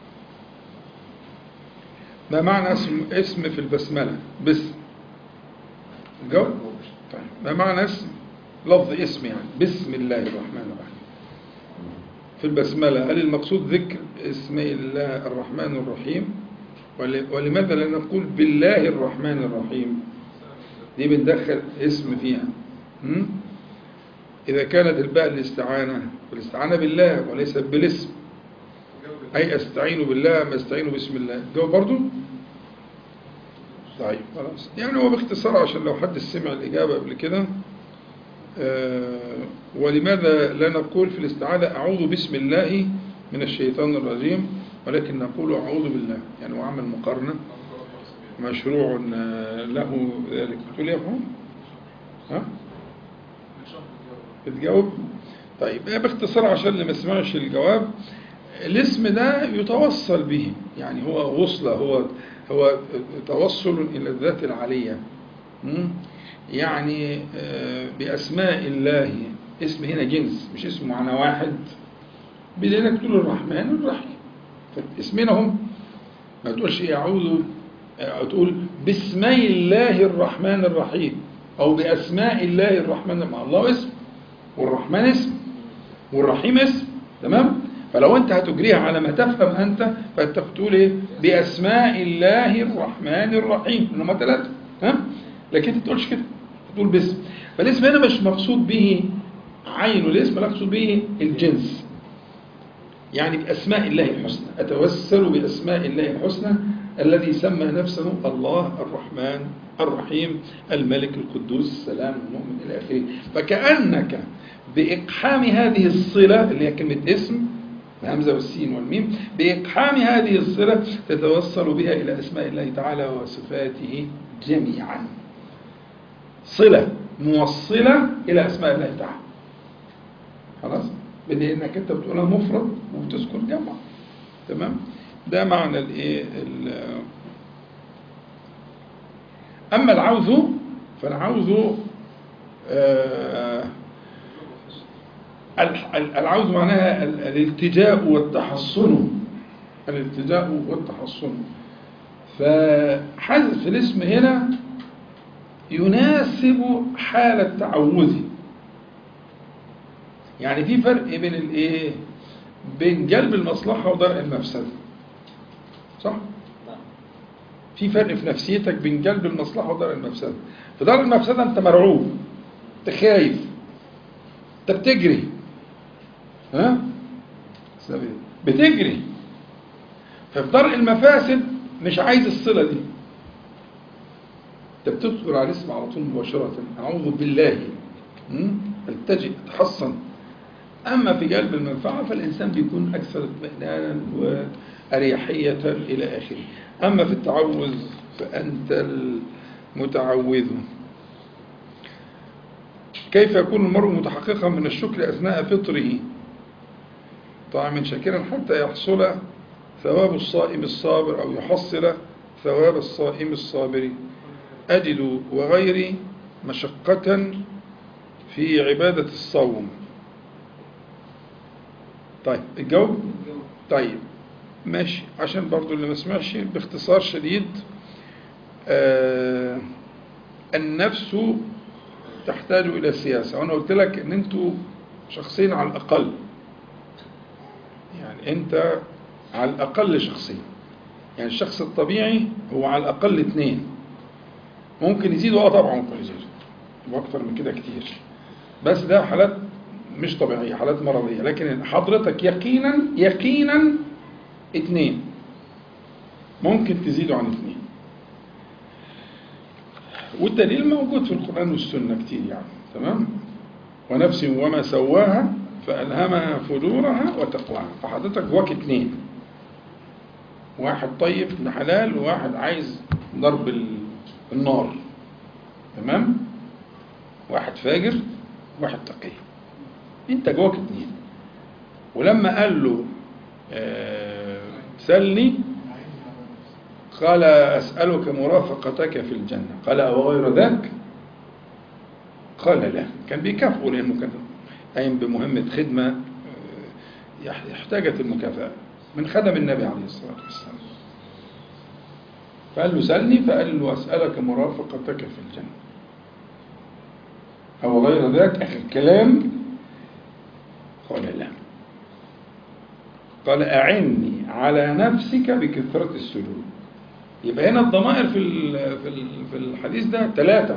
ما معنى اسم اسم في البسملة باسم الجواب طيب ما معنى اسم لفظ اسم يعني بسم الله الرحمن الرحيم في البسملة هل المقصود ذكر اسم الله الرحمن الرحيم ول- ولماذا لا نقول بالله الرحمن الرحيم دي بندخل اسم فيها م? إذا كانت الباء الاستعانة والاستعانة بالله وليست بالاسم أي أستعين بالله ما أستعين باسم الله جاوب برضو طيب خلاص يعني هو باختصار عشان لو حد سمع الإجابة قبل كده آه، ولماذا لا نقول في الاستعاذة أعوذ بسم الله من الشيطان الرجيم ولكن نقول أعوذ بالله يعني وعمل مقارنة مشروع آه، له ذلك تقول يا فهم ها بتجاوب طيب آه، باختصار عشان اللي ما سمعش الجواب الاسم ده يتوصل به يعني هو وصلة هو هو توصل إلى الذات العلية م? يعني آه، بأسماء الله اسم هنا جنس مش اسم معنى واحد بدليل تقول الرحمن الرحيم فاسمين هم ما تقولش إيه أعوذ أو تقول بسم الله الرحمن الرحيم أو بأسماء الله الرحمن الرحيم الله اسم والرحمن اسم والرحيم اسم تمام فلو أنت هتجريها على ما تفهم أنت فأنت بتقول إيه بأسماء الله الرحمن الرحيم إنما ثلاثة ها لكن أنت تقولش كده تقول باسم فالاسم هنا مش مقصود به عين الاسم مقصود به الجنس يعني بأسماء الله الحسنى أتوسل بأسماء الله الحسنى الذي سمى نفسه الله الرحمن الرحيم الملك القدوس السلام المؤمن إلى آخره فكأنك بإقحام هذه الصلة اللي هي كلمة اسم الهمزة والسين والميم بإقحام هذه الصلة تتوصل بها إلى أسماء الله تعالى وصفاته جميعا صلة موصلة إلى أسماء الله تعالى خلاص بدي انك انت بتقولها مفرد وبتذكر جمع تمام ده معنى الايه ال- اما العوذ فالعوذ آه، الح- ال- العوذ معناها ال- الالتجاء والتحصن الالتجاء والتحصن فحذف الاسم هنا يناسب حالة تعوذه يعني في فرق بين الايه بين جلب المصلحة ودرء المفسدة صح نعم في فرق في نفسيتك بين جلب المصلحة ودرء المفسدة في درء المفسدة انت مرعوب انت خايف انت بتجري ها سبيل. بتجري ففي درء المفاسد مش عايز الصلة دي انت بتذكر على الاسم على طول مباشرة أعوذ بالله م? التجئ تحصن أما في جلب المنفعة فالإنسان بيكون أكثر اطمئنانا وأريحية إلى آخره أما في التعوذ فأنت المتعوذ كيف يكون المرء متحققا من الشكر أثناء فطره طعما شاكرا حتى يحصل ثواب الصائم الصابر أو يحصل ثواب الصائم الصابر أجد وغيري مشقة في عبادة الصوم طيب الجواب طيب ماشي عشان برضو اللي ما سمعش باختصار شديد آه النفس تحتاج إلى سياسة وأنا قلت لك إن أنتوا شخصين على الأقل يعني أنت على الأقل شخصين يعني الشخص الطبيعي هو على الأقل اثنين ممكن يزيدوا اه طبعا ممكن يزيدوا واكتر من كده كتير بس ده حالات مش طبيعية حالات مرضية لكن حضرتك يقينا يقينا اتنين ممكن تزيدوا عن اتنين والدليل موجود في القرآن والسنة كتير يعني تمام ونفس وما سواها فألهمها فجورها وتقواها فحضرتك جواك اتنين واحد طيب ابن حلال وواحد عايز ضرب ال- النار تمام واحد فاجر واحد تقي انت جواك اتنين ولما قال له آه، سلني قال أسألك مرافقتك في الجنة قال أو غير ذاك قال لا كان بيكافئه لأنه كان قايم بمهمة خدمة آه، يح- احتاجت المكافأة من خدم النبي عليه الصلاة والسلام فقال له سلني فقال له أسألك مرافقتك في الجنة أو غير ذاك آخر كلام قال لا قال أعني على نفسك بكثرة السجود يبقى هنا الضمائر في ال- في ال- في الحديث ده ثلاثة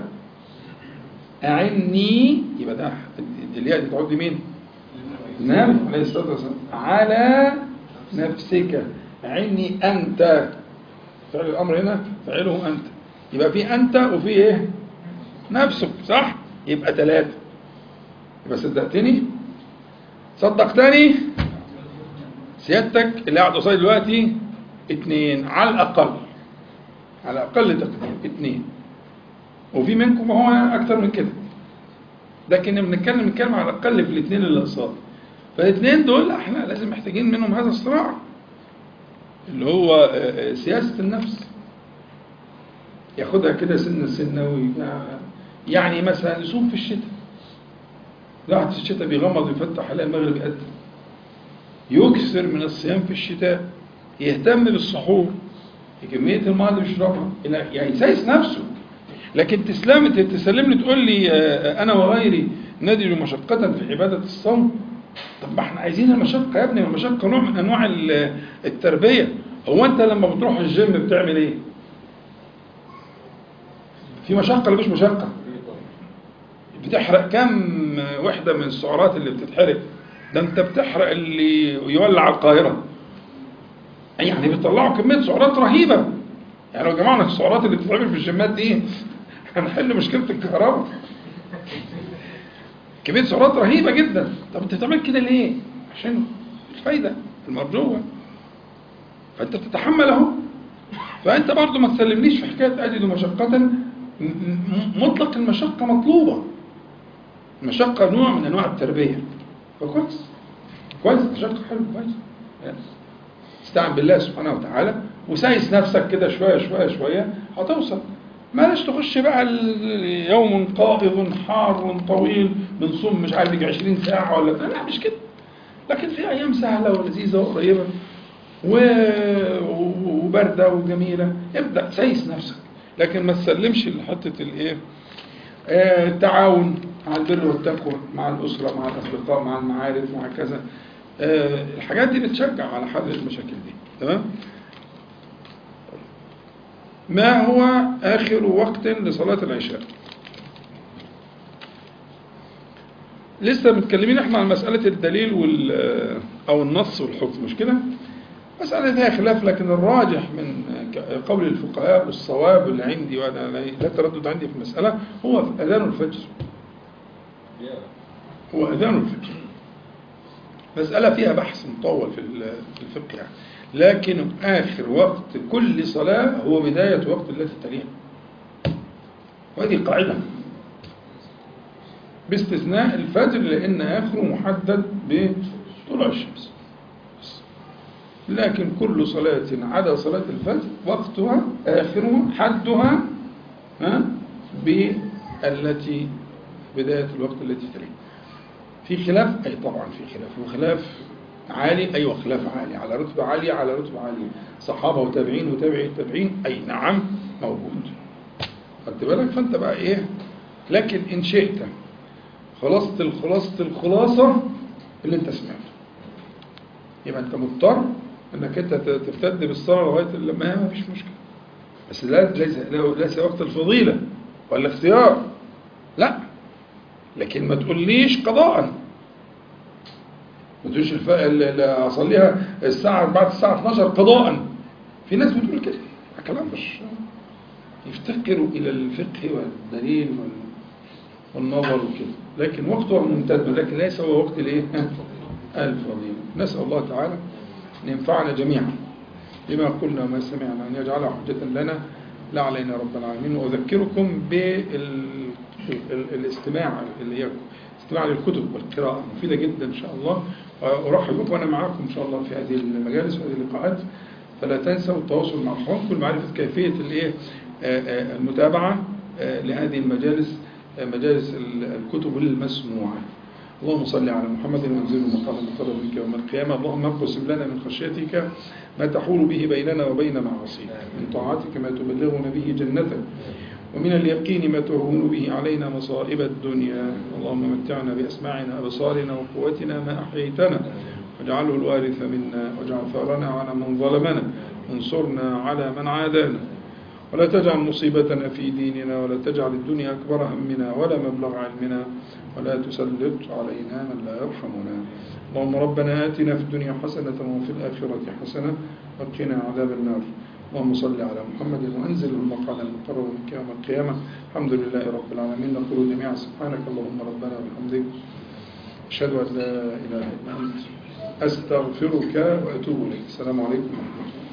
أعني يبقى ده الياء دي تعود مين؟ النبي عليه الصلاة والسلام على نفسك أعني أنت فعل الأمر هنا فعله أنت يبقى في أنت وفي إيه؟ نفسك صح؟ يبقى ثلاثة يبقى صدقتني؟ صدقتني؟ سيادتك اللي قاعد قصادي دلوقتي اتنين على الأقل على الأقل تقدير اتنين وفي منكم هو أكتر من كده لكن بنتكلم نتكلم على الأقل في الاثنين اللي قصاد فالاثنين دول احنا لازم محتاجين منهم هذا الصراع اللي هو آه، آه، سياسة النفس ياخدها كده سنة سنة وي- يعني مثلا يصوم في الشتاء الواحد في الشتاء بيغمض ويفتح يلاقي المغرب يقدم يكثر من الصيام في الشتاء يهتم بالسحور كمية الماء اللي بيشربها إلى- يعني يسايس نفسه لكن تسلم تسلمني تقول لي آه، أنا وغيري نجد مشقة في عبادة الصوم طب ما احنا عايزين المشقة يا ابني المشقة نوع من أنواع ال- التربية هو أنت لما بتروح الجيم بتعمل إيه؟ في مشقة ولا مش مشقة؟ بتحرق كم وحدة من السعرات اللي بتتحرق ده انت بتحرق اللي يولع القاهرة يعني بيطلعوا كمية سعرات رهيبة يعني لو جمعنا السعرات اللي بتتعمل في الجيمات دي هنحل مشكلة الكهرباء كمية سعرات رهيبة جدا طب انت بتعمل كده ليه؟ عشان الفايدة المرجوة فانت بتتحمل اهو فانت برضو ما تسلمنيش في حكاية اجد مشقة م- م- مطلق المشقة مطلوبة المشقة نوع من انواع التربية فكويس كويس المشقة حلو كويس استعن بالله سبحانه وتعالى وسايس نفسك كده شوية شوية شوية هتوصل معلش تخش بقى ال- يوم قائض حار طويل بنصوم مش عارف يجي 20 ساعة ولا بتاع. لا مش كده لكن في أيام سهلة ولذيذة وقريبة و- وباردة وجميلة ابدأ سايس نفسك لكن ما تسلمش لحتة الايه آه، التعاون مع البر والتقوى مع الأسرة مع الأصدقاء مع المعارف وهكذا آه، الحاجات دي بتشجع على حل المشاكل دي تمام ما هو آخر وقت لصلاة العشاء لسه متكلمين احنا عن مسألة الدليل وال أو النص والحكم مش كده؟ مسألة فيها خلاف لكن الراجح من قول الفقهاء والصواب اللي عندي وأنا لا تردد عندي في المسألة هو أذان الفجر هو أذان الفجر مسألة فيها بحث مطول في ال- في الفقه يعني لكن آخر وقت كل صلاة هو بداية وقت التي تليها وهذه قاعدة باستثناء الفجر لأن آخره محدد بطلوع الشمس بس. لكن كل صلاة عدا صلاة الفجر وقتها آخرها حدها ها بالتي بداية الوقت التي تليها في خلاف أي طبعا في خلاف وخلاف عالي أيوة خلاف عالي على رتبة عالية على رتبة عالية صحابة وتابعين وتابعي التابعين أي نعم موجود خدت بالك فأنت بقى إيه لكن إن شئت خلاصة الخلاصة الخلاصة اللي أنت سمعته يبقى أنت مضطر إنك أنت تفتد بالصلاة لغاية لما ما فيش مشكلة بس لا ليس ليس وقت الفضيلة ولا اختيار لا لكن ما تقوليش قضاء ما تقولش الف... ال- ال- اصليها الساعه بعد الساعه 12 قضاء في ناس بتقول كده كلام مش يفتقروا الى الفقه والدليل وال... والنظر وكده لكن وقته ممتد لكن ليس هو وقت الايه الفضيله نسال الله تعالى ان ينفعنا جميعا بما قلنا وما سمعنا ان يجعلها حجه لنا لا علينا رب العالمين واذكركم بالاستماع اللي هي استماع للكتب والقراءه مفيده جدا ان شاء الله ارحب بكم وانا معاكم ان شاء الله في هذه المجالس وهذه اللقاءات فلا تنسوا التواصل مع اخوانكم لمعرفه كيفيه الايه آه، آه، المتابعه آه، لهذه المجالس آه، مجالس ال- الكتب المسموعه اللهم صل على محمد وانزل مقام المقرب منك يوم القيامة اللهم اقسم لنا من خشيتك ما تحول به بيننا وبين معاصيك من طاعتك ما تبلغنا به جنتك ومن اليقين ما تهون به علينا مصائب الدنيا اللهم متعنا بأسماعنا أبصارنا وقوتنا ما أحييتنا واجعله الوارث منا واجعل ثارنا على من ظلمنا وانصرنا على من عادانا ولا تجعل مصيبتنا في ديننا ولا تجعل الدنيا أكبر همنا ولا مبلغ علمنا ولا تسلط علينا من لا يرحمنا اللهم ربنا آتنا في الدنيا حسنة وفي الآخرة حسنة وقنا عذاب النار اللهم صل على محمد وأنزل المقعد المقرب منك يوم القيامة الحمد لله رب العالمين نقول جميعا سبحانك اللهم ربنا وبحمدك أشهد أن لا إله إلا أنت أستغفرك وأتوب إليك السلام عليكم ورحمة الله